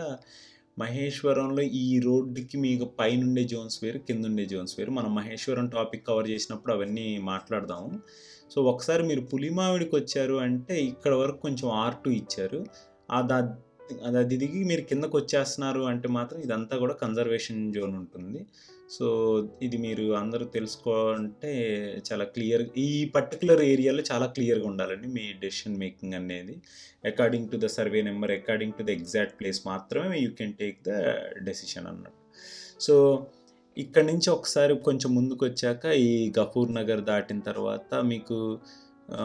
[SPEAKER 1] మహేశ్వరంలో ఈ రోడ్డుకి మీకు పైనుండే జోన్స్ వేరు కింద ఉండే జోన్స్ వేరు మనం మహేశ్వరం టాపిక్ కవర్ చేసినప్పుడు అవన్నీ మాట్లాడదాము సో ఒకసారి మీరు పులిమావిడికి వచ్చారు అంటే ఇక్కడ వరకు కొంచెం ఆర్ టూ ఇచ్చారు ఆ దా అది అది దిగి మీరు కిందకు వచ్చేస్తున్నారు అంటే మాత్రం ఇదంతా కూడా కన్జర్వేషన్ జోన్ ఉంటుంది సో ఇది మీరు అందరూ తెలుసుకోవాలంటే చాలా క్లియర్ ఈ పర్టికులర్ ఏరియాలో చాలా క్లియర్గా ఉండాలండి మీ డెసిషన్ మేకింగ్ అనేది according to the survey number according to the exact place మాత్రమే you can take the decision అన్నట్టు సో ఇక్కడ నుంచి ఒకసారి కొంచెం ముందుకు వచ్చాక ఈ గఫూర్ నగర్ దాటిన తర్వాత మీకు ఆ,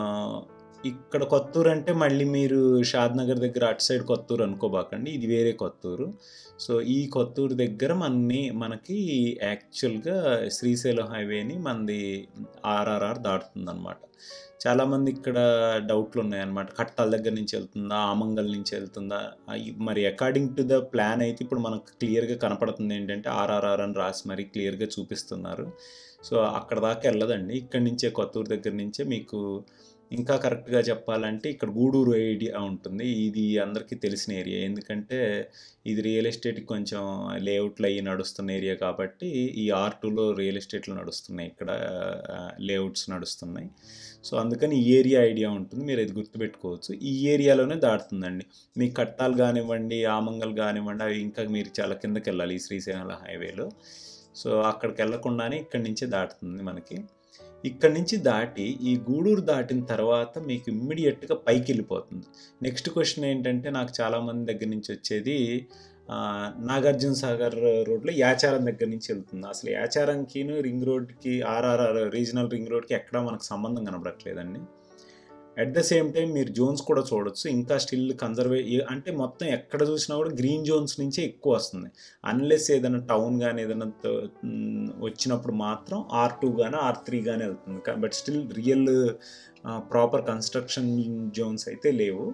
[SPEAKER 1] ఇక్కడ కొత్తూరు అంటే మళ్ళీ మీరు షాద్ నగర్ దగ్గర అటు సైడ్ కొత్తూరు అనుకోబాకండి ఇది వేరే కొత్తూరు సో ఈ కొత్తూరు దగ్గర మనని మనకి యాక్చువల్గా శ్రీశైలం హైవేని మనది ఆర్ఆర్ఆర్ దాటుతుంది అనమాట చాలామంది ఇక్కడ డౌట్లు ఉన్నాయన్నమాట కట్టాల దగ్గర నుంచి వెళ్తుందా ఆమంగల్ నుంచి వెళ్తుందా అయి మరి అకార్డింగ్ టు ద ప్లాన్ అయితే ఇప్పుడు మనకు క్లియర్గా కనపడుతుంది ఏంటంటే ఆర్ఆర్ఆర్ అని రాసి మరి క్లియర్గా చూపిస్తున్నారు సో అక్కడ దాకా వెళ్ళదండి ఇక్కడ నుంచే కొత్తూరు దగ్గర నుంచే మీకు ఇంకా కరెక్ట్గా చెప్పాలంటే ఇక్కడ గూడూరు ఏరియా ఉంటుంది ఇది అందరికీ తెలిసిన ఏరియా ఎందుకంటే ఇది రియల్ ఎస్టేట్ కొంచెం లేఅవుట్లు అయ్యి నడుస్తున్న ఏరియా కాబట్టి ఈ ఆర్ టూలో రియల్ ఎస్టేట్లు నడుస్తున్నాయి ఇక్కడ లేఅవుట్స్ నడుస్తున్నాయి సో అందుకని ఈ ఏరియా ఐడియా ఉంటుంది మీరు అది గుర్తుపెట్టుకోవచ్చు ఈ ఏరియాలోనే దాటుతుందండి మీ కట్టాలు కానివ్వండి ఆమంగల్ కానివ్వండి అవి ఇంకా మీరు చాలా కిందకి వెళ్ళాలి ఈ శ్రీశైలం హైవేలో సో అక్కడికి వెళ్ళకుండానే ఇక్కడి నుంచే దాటుతుంది మనకి ఇక్కడి నుంచి దాటి ఈ గూడూరు దాటిన తర్వాత మీకు ఇమ్మీడియట్గా పైకి వెళ్ళిపోతుంది నెక్స్ట్ క్వశ్చన్ ఏంటంటే నాకు చాలామంది దగ్గర నుంచి వచ్చేది ఆ, నాగార్జున సాగర్ రోడ్లో యాచారం దగ్గర నుంచి వెళ్తుంది అసలు యాచారంకిను రింగ్ రోడ్కి ఆర్ఆర్ఆర్ రీజనల్ రింగ్ రోడ్కి ఎక్కడా మనకు సంబంధం కనబడట్లేదండి అట్ ద సేమ్ టైం మీరు జోన్స్ కూడా చూడొచ్చు ఇంకా స్టిల్ కన్జర్వే అంటే మొత్తం ఎక్కడ చూసినా కూడా గ్రీన్ జోన్స్ నుంచే ఎక్కువ వస్తుంది అన్లెస్ ఏదైనా టౌన్ కానీ ఏదైనా త- మ్, వచ్చినప్పుడు మాత్రం ఆర్ టూ కానీ ఆర్ త్రీ కానీ వెళ్తుంది but still real proper construction zones అయితే లేవు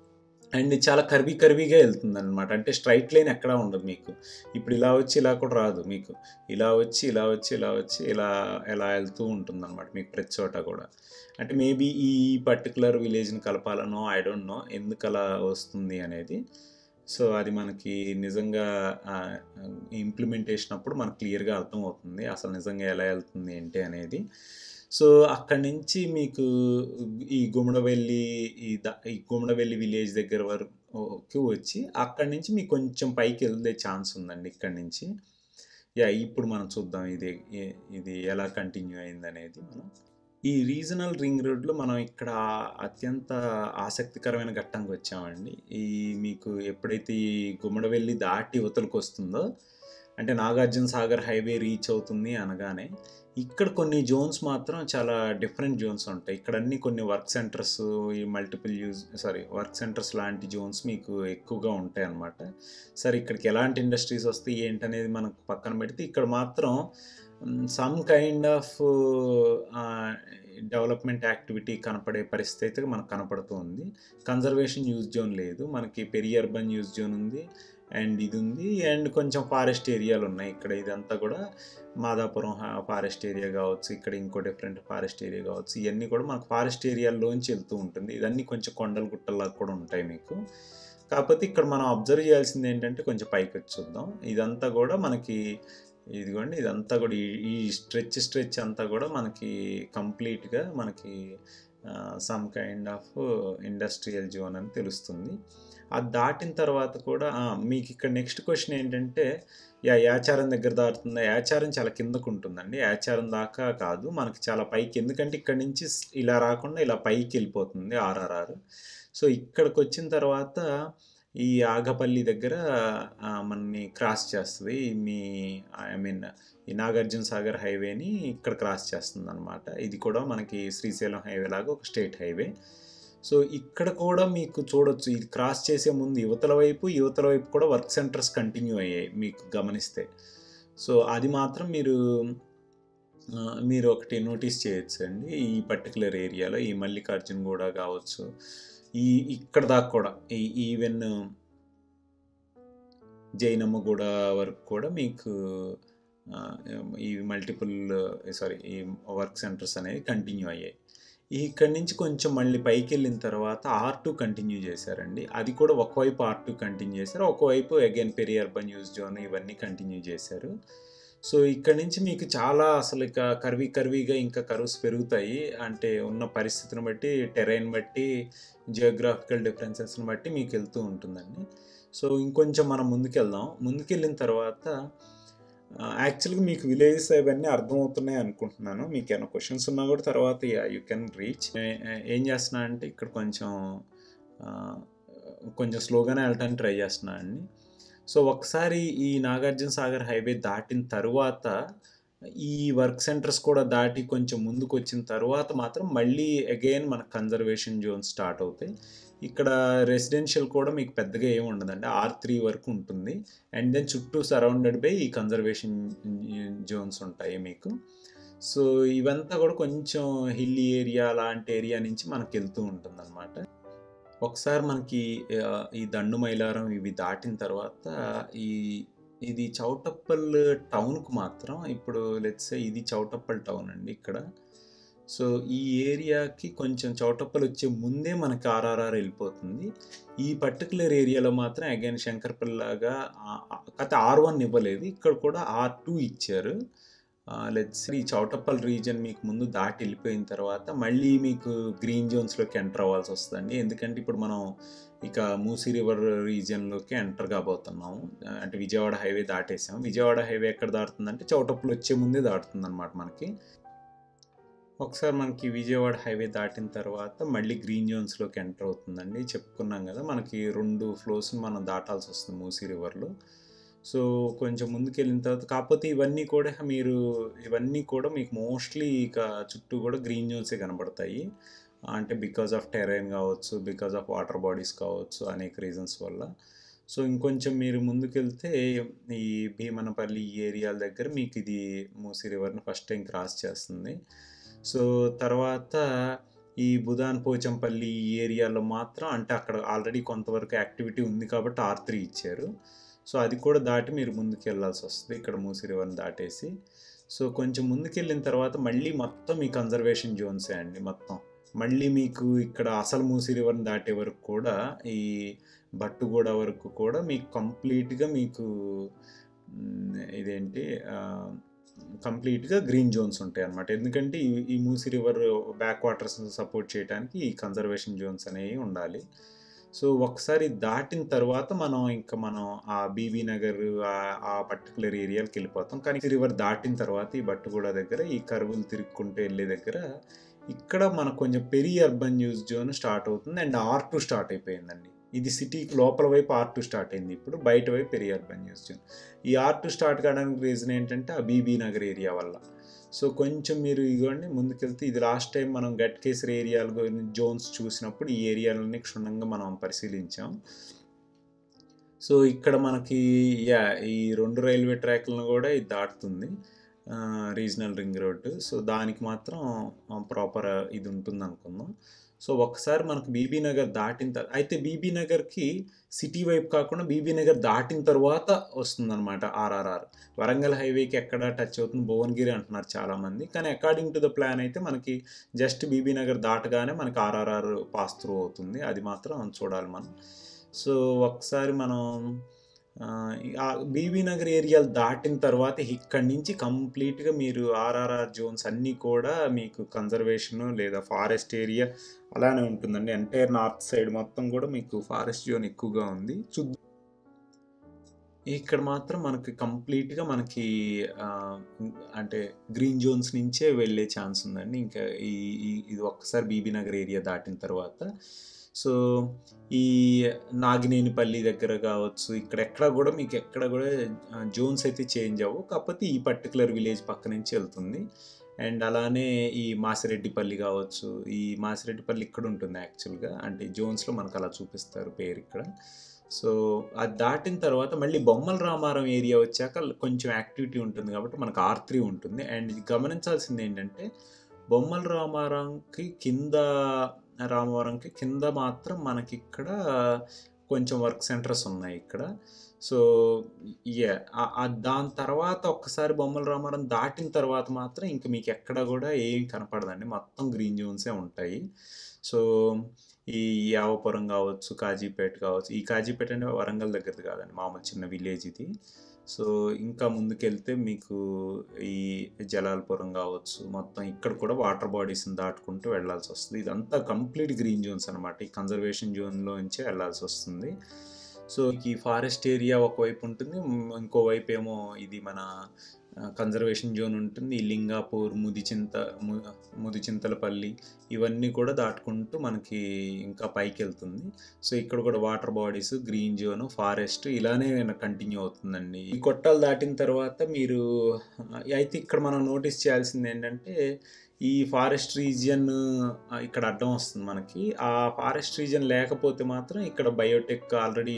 [SPEAKER 1] అండ్ చాలా కర్వీ కర్వీగా వెళ్తుంది అనమాట అంటే స్ట్రైట్ లైన్ ఎక్కడా ఉండదు మీకు ఇప్పుడు ఇలా వచ్చి ఇలా కూడా రాదు మీకు ఇలా వచ్చి ఇలా వచ్చి ఇలా వచ్చి ఇలా ఇలా వెళ్తూ ఉంటుంది అనమాట మీకు ప్రతి చోట కూడా అంటే మేబీ ఈ పర్టికులర్ విలేజ్ని కలపాలనో ఐ డోంట్ నో ఎందుకు అలా వస్తుంది అనేది సో అది మనకి నిజంగా ఇంప్లిమెంటేషన్ అప్పుడు మనకు క్లియర్గా అర్థమవుతుంది అసలు నిజంగా ఎలా వెళ్తుంది ఏంటి అనేది సో అక్కడి నుంచి మీకు ఈ గుమ్మడవెల్లి ఈ ద ఈ గుమ్మడవెల్లి విలేజ్ దగ్గర వరకు వచ్చి అక్కడి నుంచి మీకు కొంచెం పైకి వెళ్ళే ఛాన్స్ ఉందండి ఇక్కడి నుంచి యా ఇప్పుడు మనం చూద్దాం ఇది ఏ- ఇది ఎలా కంటిన్యూ అయింది అనేది మనం ఈ రీజనల్ రింగ్ రోడ్లో మనం ఇక్కడ అత్యంత ఆసక్తికరమైన ఘట్టంకి వచ్చామండి ఈ మీకు ఎప్పుడైతే ఈ గుమ్మడవెల్లి దాటి యువతలకు వస్తుందో అంటే నాగార్జున సాగర్ హైవే రీచ్ అవుతుంది అనగానే ఇక్కడ కొన్ని జోన్స్ మాత్రం చాలా డిఫరెంట్ జోన్స్ ఉంటాయి ఇక్కడ అన్ని కొన్ని వర్క్ సెంటర్స్ ఈ multiple use sorry work centres లాంటి జోన్స్ మీకు ఎక్కువగా ఉంటాయి అన్నమాట సరే ఇక్కడికి ఎలాంటి ఇండస్ట్రీస్ వస్తాయి ఏంటనేది మనకు పక్కన పెడితే ఇక్కడ మాత్రం some kind of development activity కనపడే పరిస్థితి అయితే మనకు కనపడుతూ ఉంది కన్జర్వేషన్ యూజ్ జోన్ లేదు మనకి పెరి అర్బన్ యూజ్ జోన్ ఉంది అండ్ ఇది ఉంది అండ్ కొంచెం ఫారెస్ట్ ఏరియాలు ఉన్నాయి ఇక్కడ ఇదంతా కూడా మాదాపురం ఫారెస్ట్ ఏరియా కావచ్చు ఇక్కడ ఇంకో డిఫరెంట్ ఫారెస్ట్ ఏరియా కావచ్చు ఇవన్నీ కూడా మనకు ఫారెస్ట్ ఏరియాల్లోంచి వెళ్తూ ఉంటుంది ఇదన్నీ కొంచెం కొండలు గుట్టల్లాగా కూడా ఉంటాయి మీకు కాకపోతే ఇక్కడ మనం అబ్జర్వ్ చేయాల్సింది ఏంటంటే కొంచెం పైకి వచ్చి చూద్దాం ఇదంతా కూడా మనకి ఇదిగోండి ఇదంతా కూడా ఈ- ఈ స్ట్రెచ్ స్ట్రెచ్ అంతా కూడా మనకి కంప్లీట్గా మనకి some kind of industrial zone అని తెలుస్తుంది అది దాటిన తర్వాత కూడా ఆ, మీకు ఇక్కడ నెక్స్ట్ క్వశ్చన్ ఏంటంటే యా యాచారం దగ్గర దాటుతుందా యాచారం చాలా కిందకు ఉంటుందండి యాచారం దాకా కాదు మనకి చాలా పైకి ఎందుకంటే ఇక్కడ నుంచి స్- ఇలా రాకుండా ఇలా పైకి వెళ్ళిపోతుంది ఆర్ఆర్ఆర్ సో ఇక్కడికి వచ్చిన తర్వాత ఈ ఆగపల్లి దగ్గర ఆ, మనని క్రాస్ చేస్తుంది మీ ఐ మీన్ ఈ నాగార్జున సాగర్ హైవేని ఇక్కడ క్రాస్ చేస్తుంది అనమాట ఇది కూడా మనకి శ్రీశైలం హైవే లాగా ఒక స్టేట్ హైవే సో ఇక్కడ కూడా మీకు చూడొచ్చు ఇది క్రాస్ చేసే ముందు యువతల వైపు యువతల వైపు కూడా వర్క్ సెంటర్స్ కంటిన్యూ అయ్యాయి మీకు గమనిస్తే సో అది మాత్రం మీరు ఆ, మీరు ఒకటి నోటీస్ చేయొచ్చు అండి ఈ పర్టికులర్ ఏరియాలో ఈ మల్లికార్జున్ కూడా కావచ్చు ఈ ఇక్కడ దాకా కూడా ఈ ఈవెన్ జైనమ్మ కూడా వరకు కూడా మీకు ఆ, ఈ మల్టిపుల్ సారీ ఈ వర్క్ సెంటర్స్ అనేవి కంటిన్యూ అయ్యాయి ఇక్కడి నుంచి కొంచెం మళ్ళీ పైకి వెళ్ళిన తర్వాత ఆర్ టూ కంటిన్యూ చేశారండి అది కూడా ఒకవైపు ఆర్ టూ కంటిన్యూ చేశారు ఒకవైపు again peri urban use zone ఇవన్నీ కంటిన్యూ చేశారు సో ఇక్కడ నుంచి మీకు చాలా అసలు ఇక కర్వీ కర్వీగా ఇంకా కర్వ్స్ పెరుగుతాయి అంటే ఉన్న పరిస్థితిని బట్టి టెరైన్ బట్టి జియోగ్రాఫికల్ డిఫరెన్సెస్ని బట్టి మీకు వెళ్తూ ఉంటుందండి సో ఇంకొంచెం మనం ముందుకెళ్దాం ముందుకెళ్ళిన తర్వాత యాక్చువల్గా మీకు విలేజెస్ అవన్నీ అర్థమవుతున్నాయి అనుకుంటున్నాను మీకు ఏమైనా క్వశ్చన్స్ ఉన్నా కూడా తర్వాత యూ కెన్ రీచ్ ఏం చేస్తున్నా అంటే ఇక్కడ కొంచెం ఆ, కొంచెం స్లోగానే వెళ్ళటానికి ట్రై చేస్తున్నా అండి సో ఒకసారి ఈ నాగార్జున సాగర్ హైవే దాటిన తర్వాత ఈ వర్క్ సెంటర్స్ కూడా దాటి కొంచెం ముందుకు వచ్చిన తర్వాత మాత్రం మళ్ళీ అగైన్ మన కన్జర్వేషన్ జోన్ స్టార్ట్ అవుతాయి ఇక్కడ రెసిడెన్షియల్ కూడా మీకు పెద్దగా ఏమి ఉండదండి ఆర్ త్రీ వరకు ఉంటుంది అండ్ దెన్ చుట్టూ సరౌండెడ్ బై ఈ కన్జర్వేషన్ జోన్స్ ఉంటాయి మీకు సో ఇవంతా కూడా కొంచెం హిల్లీ ఏరియా లాంటి ఏరియా నుంచి మనకి వెళ్తూ ఉంటుంది అనమాట ఒకసారి మనకి ఆ, ఈ దండు మైలారం ఇవి దాటిన తర్వాత ఈ ఇది చౌటప్పల్ టౌన్కు మాత్రం ఇప్పుడు లెట్స్ ఇది చౌటప్పల్ టౌన్ అండి ఇక్కడ సో ఈ ఏరియాకి కొంచెం చౌటప్పల్ వచ్చే ముందే మనకి ఆర్ఆర్ఆర్ వెళ్ళిపోతుంది ఈ పర్టికులర్ ఏరియాలో మాత్రం అగైన్ శంకర్పల్లి లాగా కథ ఆర్ వన్ ఇవ్వలేదు ఇక్కడ కూడా ఆర్ టూ ఇచ్చారు లెట్స్ ఈ చౌటప్పల్ రీజన్ మీకు ముందు దాటి వెళ్ళిపోయిన తర్వాత మళ్ళీ మీకు గ్రీన్ జోన్స్లోకి ఎంటర్ అవ్వాల్సి వస్తుందండి ఎందుకంటే ఇప్పుడు మనం ఇక మూసీ రివర్ రీజియన్లోకి ఎంటర్ కాబోతున్నాము అంటే విజయవాడ హైవే దాటేసాం విజయవాడ హైవే ఎక్కడ దాటుతుందంటే చౌటప్పల్ వచ్చే ముందే దాటుతుంది అనమాట మనకి ఒకసారి మనకి విజయవాడ హైవే దాటిన తర్వాత మళ్ళీ గ్రీన్ జోన్స్లోకి ఎంటర్ అవుతుందండి చెప్పుకున్నాం కదా మనకి రెండు ఫ్లోస్ని మనం దాటాల్సి వస్తుంది మూసీ రివర్లో సో కొంచెం ముందుకు వెళ్ళిన తర్వాత కాకపోతే ఇవన్నీ కూడా మీరు ఇవన్నీ కూడా మీకు మోస్ట్లీ ఇక చుట్టూ కూడా గ్రీన్ జోన్సే కనబడతాయి అంటే బికాజ్ ఆఫ్ టెరైన్ కావచ్చు బికాజ్ ఆఫ్ వాటర్ బాడీస్ కావచ్చు అనేక రీజన్స్ వల్ల సో ఇంకొంచెం మీరు ముందుకెళ్తే ఈ భీమనపల్లి ఈ ఏరియాల దగ్గర మీకు ఇది మూసీ రివర్ని ఫస్ట్ టైం క్రాస్ చేస్తుంది సో తర్వాత ఈ బుధాన్ పోచంపల్లి ఈ ఏరియాలో మాత్రం అంటే అక్కడ ఆల్రెడీ కొంతవరకు యాక్టివిటీ ఉంది కాబట్టి ఆర్ త్రీ ఇచ్చారు సో అది కూడా దాటి మీరు ముందుకు వెళ్ళాల్సి వస్తుంది ఇక్కడ మూసీ రివర్ని దాటేసి సో కొంచెం ముందుకెళ్ళిన తర్వాత మళ్ళీ మొత్తం ఈ కన్జర్వేషన్ జోన్సే అండి మొత్తం మళ్ళీ మీకు ఇక్కడ అసలు మూసీ రివర్ని దాటే వరకు కూడా ఈ బట్టుగూడ వరకు కూడా మీకు కంప్లీట్గా మీకు మ్, ఇదేంటి కంప్లీట్గా గ్రీన్ జోన్స్ ఉంటాయి అన్నమాట ఎందుకంటే ఈ ఈ Musi river backwaters support చేయడానికి ఈ కన్జర్వేషన్ జోన్స్ అనేవి ఉండాలి సో ఒకసారి దాటిన తర్వాత మనం ఇంకా మనం ఆ బీబీ నగర్ ఆ- ఆ పర్టికులర్ ఏరియాకి వెళ్ళిపోతాం కానీ రివర్ దాటిన తర్వాత ఈ బట్టుగూడ దగ్గర ఈ కరువులు తిరుక్కుంటూ వెళ్ళే దగ్గర ఇక్కడ మనకు కొంచెం peri urban use zone start అవుతుంది అండ్ ఆర్ టూ స్టార్ట్ అయిపోయిందండి ఇది సిటీకి లోపల వైపు ఆర్ టూ స్టార్ట్ అయింది ఇప్పుడు బయట వైపు పెరి అర్బన్ యూజ్ జోన్ ఈ ఆర్ టూ స్టార్ట్ కావడానికి రీజన్ ఏంటంటే ఆ బీబీ నగర్ ఏరియా వల్ల సో కొంచెం మీరు ఇదిగోండి ముందుకెళ్తే ఇది లాస్ట్ టైం మనం గట్ కేసర్ ఏరియాల గురించి జోన్స్ చూసినప్పుడు ఈ ఏరియాలని క్షుణ్ణంగా మనం పరిశీలించాం సో ఇక్కడ మనకి యా ఈ రెండు రైల్వే ట్రాక్లను కూడా ఇది దాటుతుంది రీజనల్ రింగ్ రోడ్ సో దానికి మాత్రం ప్రాపర్ ఇది ఉంటుంది అనుకుందాం సో ఒకసారి మనకు బీబీ నగర్ దాటిన తర్వాత అయితే బీబీ నగర్కి సిటీ వైపు కాకుండా బీబీ నగర్ దాటిన తర్వాత వస్తుందన్నమాట ఆర్ఆర్ఆర్ వరంగల్ హైవేకి ఎక్కడ టచ్ అవుతుంది భువనగిరి అంటున్నారు చాలామంది కానీ అకార్డింగ్ టు ద ప్లాన్ అయితే మనకి జస్ట్ బీబీ నగర్ దాటగానే మనకి ఆర్ఆర్ఆర్ పాస్ త్రూ అవుతుంది అది మాత్రం చూడాలి మనం సో ఒకసారి మనం బీబీ నగర్ ఏరియాలు దాటిన తర్వాత ఇక్కడి నుంచి కంప్లీట్గా మీరు ఆర్ఆర్ఆర్ జోన్స్ అన్నీ కూడా మీకు కన్జర్వేషన్ లేదా ఫారెస్ట్ ఏరియా అలానే ఉంటుందండి ఎంటైర్ నార్త్ సైడ్ మొత్తం కూడా మీకు ఫారెస్ట్ జోన్ ఎక్కువగా ఉంది చూద్దాం ఇక్కడ మాత్రం మనకి కంప్లీట్గా మనకి ఆ, అంటే గ్రీన్ జోన్స్ నుంచే వెళ్ళే ఛాన్స్ ఉందండి ఇంకా ఈ ఈ- ఇది ఒక్కసారి బీబీ నగర్ ఏరియా దాటిన తర్వాత సో ఈ నాగినేనిపల్లి దగ్గర కావచ్చు ఇక్కడ ఎక్కడ కూడా మీకు ఎక్కడ కూడా జోన్స్ అయితే చేంజ్ అవ్వవు కాకపోతే ఈ పర్టికులర్ విలేజ్ పక్క నుంచి వెళ్తుంది అండ్ అలానే ఈ మాసిరెడ్డిపల్లి కావచ్చు ఈ మాసిరెడ్డిపల్లి ఇక్కడ ఉంటుంది యాక్చువల్గా అంటే జోన్స్లో మనకు అలా చూపిస్తారు పేరు ఇక్కడ సో అది దాటిన తర్వాత మళ్ళీ బొమ్మల రామారం ఏరియా వచ్చాక కొంచెం యాక్టివిటీ ఉంటుంది కాబట్టి మనకు ఆర్ త్రీ ఉంటుంది అండ్ ఇది గమనించాల్సింది ఏంటంటే బొమ్మల రామారంకి కింద రామవరంకి కింద మాత్రం మనకి ఇక్కడ కొంచెం వర్క్ సెంటర్స్ ఉన్నాయి ఇక్కడ సో యా దాని తర్వాత ఒక్కసారి బొమ్మల రామారం దాటిన తర్వాత మాత్రం ఇంక మీకు ఎక్కడ కూడా ఏం కనపడదండి మొత్తం గ్రీన్ జోన్సే ఉంటాయి సో ఈ యావపురం కావచ్చు కాజీపేట కావచ్చు ఈ కాజీపేట అంటే వరంగల్ దగ్గరది కాదండి మామూలు చిన్న విలేజ్ ఇది సో ఇంకా ముందుకెళ్తే మీకు ఈ జలాలపురం కావచ్చు మొత్తం ఇక్కడ కూడా వాటర్ బాడీస్ని దాటుకుంటూ వెళ్ళాల్సి వస్తుంది ఇదంతా కంప్లీట్ గ్రీన్ జోన్స్ అనమాట ఈ కన్జర్వేషన్ జోన్లో నుంచే వెళ్ళాల్సి వస్తుంది సో ఈ ఫారెస్ట్ ఏరియా ఒకవైపు ఉంటుంది మ్, ఇంకోవైపు ఏమో ఇది మన కన్జర్వేషన్ జోన్ ఉంటుంది ఈ లింగాపూర్ ముదిచింత ము- ముదిచింతలపల్లి ఇవన్నీ కూడా దాటుకుంటూ మనకి ఇంకా పైకి వెళ్తుంది సో ఇక్కడ కూడా water bodies green zone forest ఇలానే కంటిన్యూ అవుతుందండి ఈ కొట్టాలు దాటిన తర్వాత మీరు అయితే ఇక్కడ మనం నోటీస్ చేయాల్సింది ఏంటంటే ఈ ఫారెస్ట్ రీజియన్ ఇక్కడ అడ్డం వస్తుంది మనకి ఆ ఫారెస్ట్ రీజియన్ లేకపోతే మాత్రం ఇక్కడ బయోటెక్ ఆల్రెడీ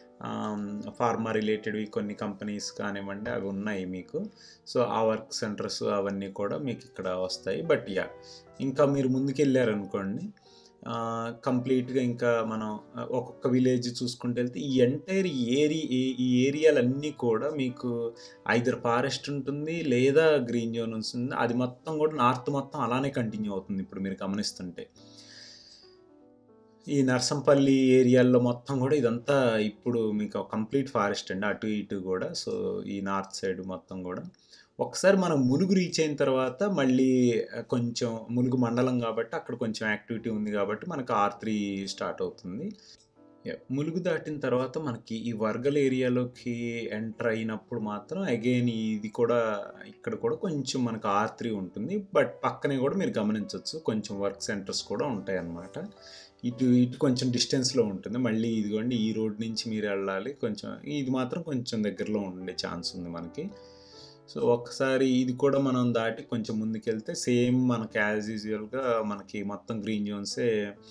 [SPEAKER 1] ఫార్మా రిలేటెడ్వి కొన్ని కంపెనీస్ కానివ్వండి అవి ఉన్నాయి మీకు సో ఆ వర్క్ సెంటర్స్ అవన్నీ కూడా మీకు ఇక్కడ వస్తాయి బట్ యా ఇంకా మీరు ముందుకు వెళ్ళారనుకోండి కంప్లీట్గా ఇంకా మనం ఆ, ఒక్కొక్క విలేజ్ చూసుకుంటూ వెళ్తే ఈ ఎంటైర్ ఏరి ఈ ఏరియాలన్నీ కూడా మీకు ఐదర్ ఫారెస్ట్ ఉంటుంది లేదా గ్రీన్ జోన్ ఉంటుంది అది మొత్తం కూడా నార్త్ మొత్తం అలానే కంటిన్యూ అవుతుంది ఇప్పుడు మీరు గమనిస్తుంటే ఈ నర్సంపల్లి ఏరియాల్లో మొత్తం కూడా ఇదంతా ఇప్పుడు మీకు కంప్లీట్ ఫారెస్ట్ అండి అటు ఇటు కూడా సో ఈ నార్త్ సైడ్ మొత్తం కూడా ఒకసారి మనం ములుగు రీచ్ అయిన తర్వాత మళ్ళీ కొంచెం ములుగు మండలం కాబట్టి అక్కడ కొంచెం యాక్టివిటీ ఉంది కాబట్టి మనకు ఆర్ త్రీ స్టార్ట్ అవుతుంది Yeah, ములుగు దాటిన తర్వాత మనకి ఈ వర్గల్ ఏరియాలోకి ఎంటర్ అయినప్పుడు మాత్రం అగైన్ ఇది కూడా ఇక్కడ కూడా కొంచెం మనకు ఆర్ త్రీ ఉంటుంది బట్ పక్కనే కూడా మీరు గమనించవచ్చు కొంచెం వర్క్ సెంటర్స్ కూడా ఉంటాయి అన్నమాట ఇటు ఇటు కొంచెం డిస్టెన్స్లో ఉంటుంది మళ్ళీ ఇదిగోండి ఈ రోడ్ నుంచి మీరు వెళ్ళాలి కొంచెం ఇది మాత్రం కొంచెం దగ్గరలో ఉండే ఛాన్స్ ఉంది మనకి సో ఒక్కసారి ఇది కూడా మనం దాటి కొంచెం ముందుకెళ్తే సేమ్ మనకి యాజ్ యూజువల్గా మనకి మొత్తం గ్రీన్ జోన్సే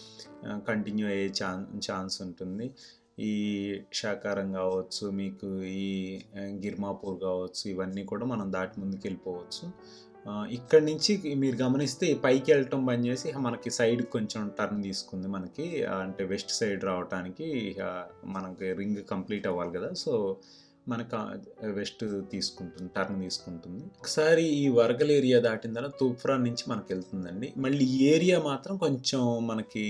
[SPEAKER 1] కంటిన్యూ అయ్యే ఛాన్ ఛాన్స్ ఉంటుంది ఈ శాకారం కావచ్చు మీకు ఈ ఆ, గిర్మాపూర్ కావచ్చు ఇవన్నీ కూడా మనం దాటి ముందుకు వెళ్ళిపోవచ్చు ఆ, ఇక్కడి నుంచి మీరు గమనిస్తే ఈ పైకి వెళ్ళటం బంద్ చేసి ఇక మనకి సైడ్ కొంచెం టర్న్ తీసుకుంది మనకి ఆ, అంటే వెస్ట్ సైడ్ రావడానికి ఇక మనకి రింగ్ కంప్లీట్ అవ్వాలి కదా సో మనకు వెస్ట్ తీసుకుంటుంది టర్న్ తీసుకుంటుంది ఒకసారి ఈ వర్గల్ ఏరియా దాటిన తర్వాత తూఫ్రాన్ నుంచి మనకి వెళ్తుందండి మళ్ళీ ఈ ఏరియా మాత్రం కొంచెం మనకి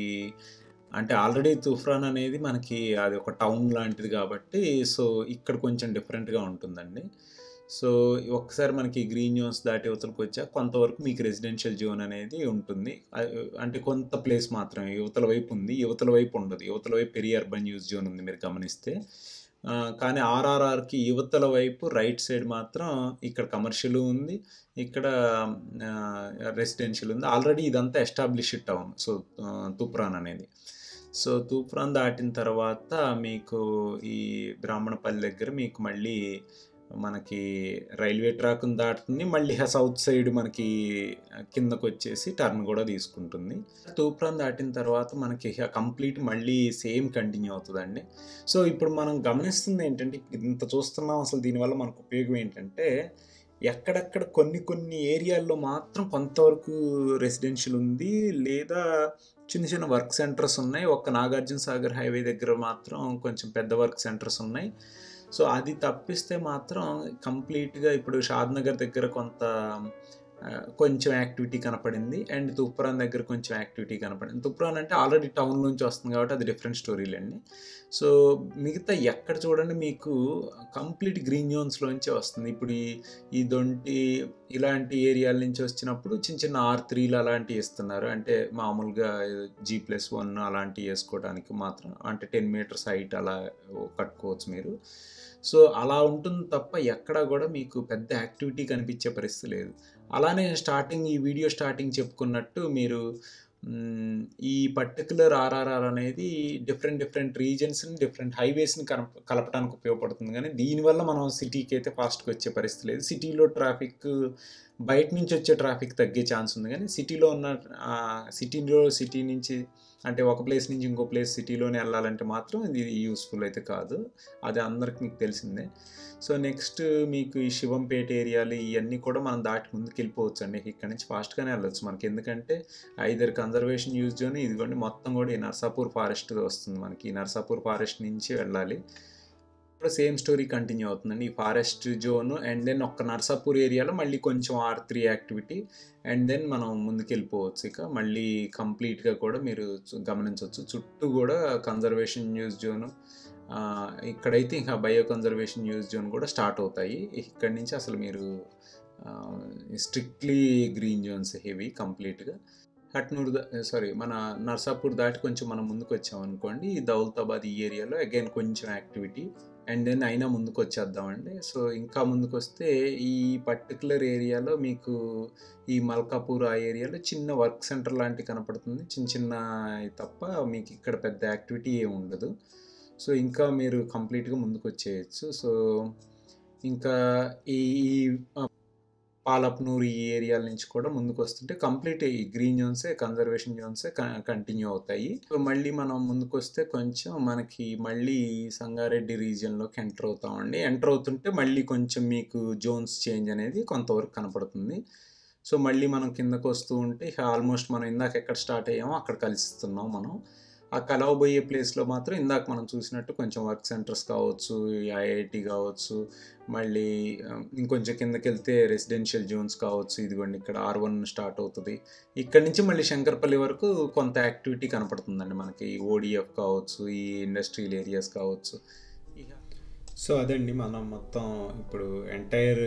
[SPEAKER 1] అంటే ఆల్రెడీ తుఫ్రాన్ అనేది మనకి అది ఒక టౌన్ లాంటిది కాబట్టి సో ఇక్కడ కొంచెం డిఫరెంట్గా ఉంటుందండి సో ఒక్కసారి మనకి గ్రీన్ జోన్స్ దాటి యువతలకు వచ్చా కొంతవరకు మీకు రెసిడెన్షియల్ జోన్ అనేది ఉంటుంది అ- అంటే కొంత ప్లేస్ మాత్రమే యువతల వైపు ఉంది యువతల వైపు ఉండదు యువతల వైపు పెరి అర్బన్ యూజ్ జోన్ ఉంది మీరు గమనిస్తే ఆ, కానీ ఆర్ఆర్ఆర్కి యువతల వైపు రైట్ సైడ్ మాత్రం ఇక్కడ కమర్షియల్ ఉంది ఇక్కడ రెసిడెన్షియల్ ఉంది ఆల్రెడీ ఇదంతా ఎస్టాబ్లిష్డ్ టౌన్ సో తూప్రాన్ అనేది సో తూప్రాన్ దాటిన తర్వాత మీకు ఈ బ్రాహ్మణపల్లి దగ్గర మీకు మళ్ళీ మనకి రైల్వే ట్రాక్ని దాటుతుంది మళ్ళీ ఆ సౌత్ సైడ్ మనకి కిందకు వచ్చేసి టర్న్ కూడా తీసుకుంటుంది తూప్రాన్ దాటిన తర్వాత మనకి కంప్లీట్ మళ్ళీ సేమ్ కంటిన్యూ అవుతుందండి సో ఇప్పుడు మనం గమనిస్తుంది ఏంటంటే ఇంత చూస్తున్నాం అసలు దీనివల్ల మనకు ఉపయోగం ఏంటంటే ఎక్కడెక్కడ కొన్ని కొన్ని ఏరియాల్లో మాత్రం కొంతవరకు రెసిడెన్షియల్ ఉంది లేదా చిన్న చిన్న వర్క్ సెంటర్స్ ఉన్నాయి ఒక్క నాగార్జున సాగర్ హైవే దగ్గర మాత్రం కొంచెం పెద్ద వర్క్ సెంటర్స్ ఉన్నాయి సో అది తప్పిస్తే మాత్రం కంప్లీట్గా ఇప్పుడు షాద్ నగర్ దగ్గర కొంత ఆ, కొంచెం యాక్టివిటీ కనపడింది అండ్ తుప్రాన్ దగ్గర కొంచెం యాక్టివిటీ కనపడింది తుప్రాన్ అంటే ఆల్రెడీ టౌన్ నుంచి వస్తుంది కాబట్టి అది డిఫరెంట్ స్టోరీలండి సో మిగతా ఎక్కడ చూడండి మీకు కంప్లీట్ గ్రీన్ జోన్స్లోంచే వస్తుంది ఇప్పుడు ఈ ఈ దొంటి ఇలాంటి ఏరియాల నుంచి వచ్చినప్పుడు చిన్న చిన్న ఆర్ త్రీలు అలాంటివి ఇస్తున్నారు అంటే మామూలుగా జీ ప్లస్ వన్ అలాంటివి వేసుకోవడానికి మాత్రం అంటే టెన్ మీటర్స్ హైట్ అలా కట్టుకోవచ్చు మీరు సో అలా ఉంటుంది తప్ప ఎక్కడా కూడా మీకు పెద్ద యాక్టివిటీ కనిపించే పరిస్థితి లేదు అలానే స్టార్టింగ్ ఈ వీడియో స్టార్టింగ్ చెప్పుకున్నట్టు మీరు మ్, ఈ పర్టికులర్ ఆర్ఆర్ఆర్ అనేది డిఫరెంట్ డిఫరెంట్ రీజన్స్ని డిఫరెంట్ హైవేస్ని కలప కలపడానికి ఉపయోగపడుతుంది కానీ దీనివల్ల మనం సిటీకి అయితే ఫాస్ట్గా వచ్చే పరిస్థితి లేదు సిటీలో ట్రాఫిక్ బయట నుంచి వచ్చే ట్రాఫిక్ తగ్గే ఛాన్స్ ఉంది కానీ సిటీలో ఉన్న ఆ, సిటీలో సిటీ నుంచి అంటే ఒక ప్లేస్ నుంచి ఇంకో ప్లేస్ సిటీలోనే వెళ్ళాలంటే మాత్రం ఇది యూస్ఫుల్ అయితే కాదు అది అందరికి మీకు తెలిసిందే సో నెక్స్ట్ మీకు ఈ శివంపేట ఏరియాలు ఇవన్నీ కూడా మనం దాటి ముందుకు వెళ్ళిపోవచ్చు అండి ఇక్కడ నుంచి ఫాస్ట్గానే వెళ్ళొచ్చు మనకి ఎందుకంటే ఐదర్ కన్జర్వేషన్ యూజ్ జోన్ ఇదిగోండి మొత్తం కూడా ఈ నర్సాపూర్ ఫారెస్ట్ వస్తుంది మనకి ఈ నర్సాపూర్ ఫారెస్ట్ నుంచి వెళ్ళాలి ఇప్పుడు సేమ్ స్టోరీ కంటిన్యూ అవుతుందండి ఈ ఫారెస్ట్ జోన్ అండ్ దెన్ ఒక్క నర్సాపూర్ ఏరియాలో మళ్ళీ కొంచెం R three activity and then మనం ముందుకు వెళ్ళిపోవచ్చు ఇక మళ్ళీ కంప్లీట్గా కూడా మీరు చు- గమనించవచ్చు చుట్టూ కూడా కన్జర్వేషన్ యూజ్ జోను ఇక్కడైతే ఇంకా బయో కన్జర్వేషన్ యూజ్ జోన్ కూడా స్టార్ట్ అవుతాయి ఇక్కడి నుంచి అసలు మీరు స్ట్రిక్ట్లీ గ్రీన్ జోన్స్ హెవీ కంప్లీట్గా హట్నూర్ సారీ మన నర్సాపూర్ దాటి కొంచెం మనం ముందుకు వచ్చాం అనుకోండి ఈ దౌలతాబాద్ ఈ ఏరియాలో అగైన్ కొంచెం యాక్టివిటీ అండ్ దెన్ అయినా ముందుకు వచ్చేద్దామండి సో ఇంకా ముందుకు వస్తే ఈ పర్టికులర్ ఏరియాలో మీకు ఈ మల్కాపూర్ ఆ ఏరియాలో చిన్న వర్క్ సెంటర్ లాంటి కనపడుతుంది చిన్న చిన్న తప్ప మీకు ఇక్కడ పెద్ద యాక్టివిటీ ఏమి ఉండదు సో ఇంకా మీరు కంప్లీట్గా ముందుకు వచ్చేయచ్చు సో ఇంకా ఈ ఈ, ఆ, పాలప్నూర్ ఈ ఏరియాల నుంచి కూడా ముందుకు వస్తుంటే కంప్లీట్ ఈ గ్రీన్ జోన్సే కన్జర్వేషన్ జోన్సే కంటిన్యూ అవుతాయి సో మళ్ళీ మనం ముందుకు వస్తే కొంచెం మనకి మళ్ళీ సంగారెడ్డి రీజియన్లోకి ఎంటర్ అవుతామండి ఎంటర్ అవుతుంటే మళ్ళీ కొంచెం మీకు జోన్స్ చేంజ్ అనేది కొంతవరకు కనపడుతుంది సో మళ్ళీ మనం కిందకు వస్తూ ఉంటే ఆల్మోస్ట్ మనం ఇందాక ఎక్కడ స్టార్ట్ అయ్యామో అక్కడ కలుస్తున్నాం మనం ఆ కలవబోయే ప్లేస్లో మాత్రం ఇందాక మనం చూసినట్టు కొంచెం వర్క్ సెంటర్స్ కావచ్చు ఐఐటి కావచ్చు మళ్ళీ ఆ, ఇంకొంచెం కిందకి వెళ్తే రెసిడెన్షియల్ జోన్స్ కావచ్చు ఇదిగోండి ఇక్కడ ఆర్ వన్ స్టార్ట్ అవుతుంది ఇక్కడ నుంచి మళ్ళీ శంకర్పల్లి వరకు కొంత యాక్టివిటీ కనపడుతుందండి మనకి ఓడిఎఫ్ కావచ్చు ఈ ఇండస్ట్రియల్ ఏరియాస్ కావచ్చు సో అదండి మనం మొత్తం ఇప్పుడు ఎంటైర్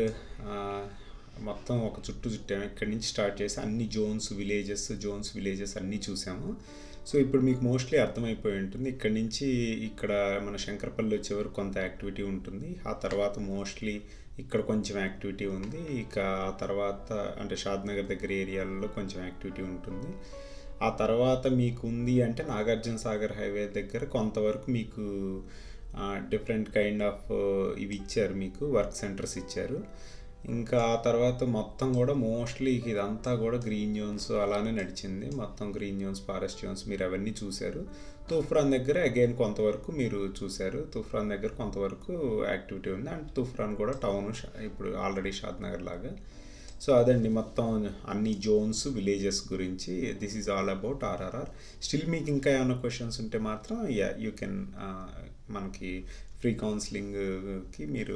[SPEAKER 1] మొత్తం ఒక చుట్టూ చుట్టాము ఇక్కడి నుంచి స్టార్ట్ చేసి అన్ని జోన్స్ విలేజెస్ జోన్స్ విలేజెస్ అన్నీ చూసాము సో ఇప్పుడు మీకు మోస్ట్లీ అర్థమైపోయి ఉంటుంది ఇక్కడ నుంచి ఇక్కడ మన శంకరపల్లి వచ్చే వరకు కొంత యాక్టివిటీ ఉంటుంది ఆ తర్వాత మోస్ట్లీ ఇక్కడ కొంచెం యాక్టివిటీ ఉంది ఇక ఆ తర్వాత అంటే షాద్నగర్ దగ్గర ఏరియాలలో కొంచెం యాక్టివిటీ ఉంటుంది ఆ తర్వాత మీకు ఉంది అంటే నాగార్జున సాగర్ హైవే దగ్గర కొంతవరకు మీకు డిఫరెంట్ కైండ్ ఆఫ్ ఇవి ఇచ్చారు మీకు వర్క్ సెంటర్స్ ఇచ్చారు ఇంకా ఆ తర్వాత మొత్తం కూడా మోస్ట్లీ ఇదంతా కూడా గ్రీన్ జోన్స్ అలానే నడిచింది మొత్తం గ్రీన్ జోన్స్ ఫారెస్ట్ జోన్స్ మీరు అవన్నీ చూశారు తుఫ్రాన్ దగ్గర అగైన్ కొంతవరకు మీరు చూశారు తుఫ్రాన్ దగ్గర కొంతవరకు యాక్టివిటీ ఉంది అండ్ తుఫ్రాన్ కూడా టౌన్ ఇప్పుడు ఆల్రెడీ షాద్ నగర్ లాగా సో అదండి మొత్తం అన్ని జోన్స్ విలేజెస్ గురించి this is all about RRR still మీకు ఇంకా ఏమైనా క్వశ్చన్స్ ఉంటే మాత్రం యా యూ కెన్ మనకి ఫ్రీ కౌన్సిలింగ్కి మీరు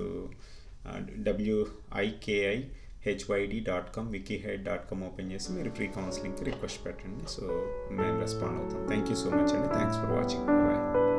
[SPEAKER 1] W I K I H Y D dot com wikihyd dot com open చేసి మీరు ఫ్రీ కౌన్సిలింగ్కి రిక్వెస్ట్ పెట్టండి సో మేము రెస్పాండ్ అవుతాం థ్యాంక్ యూ సో మచ్ అండి థ్యాంక్స్ ఫర్ వాచింగ్ బాయ్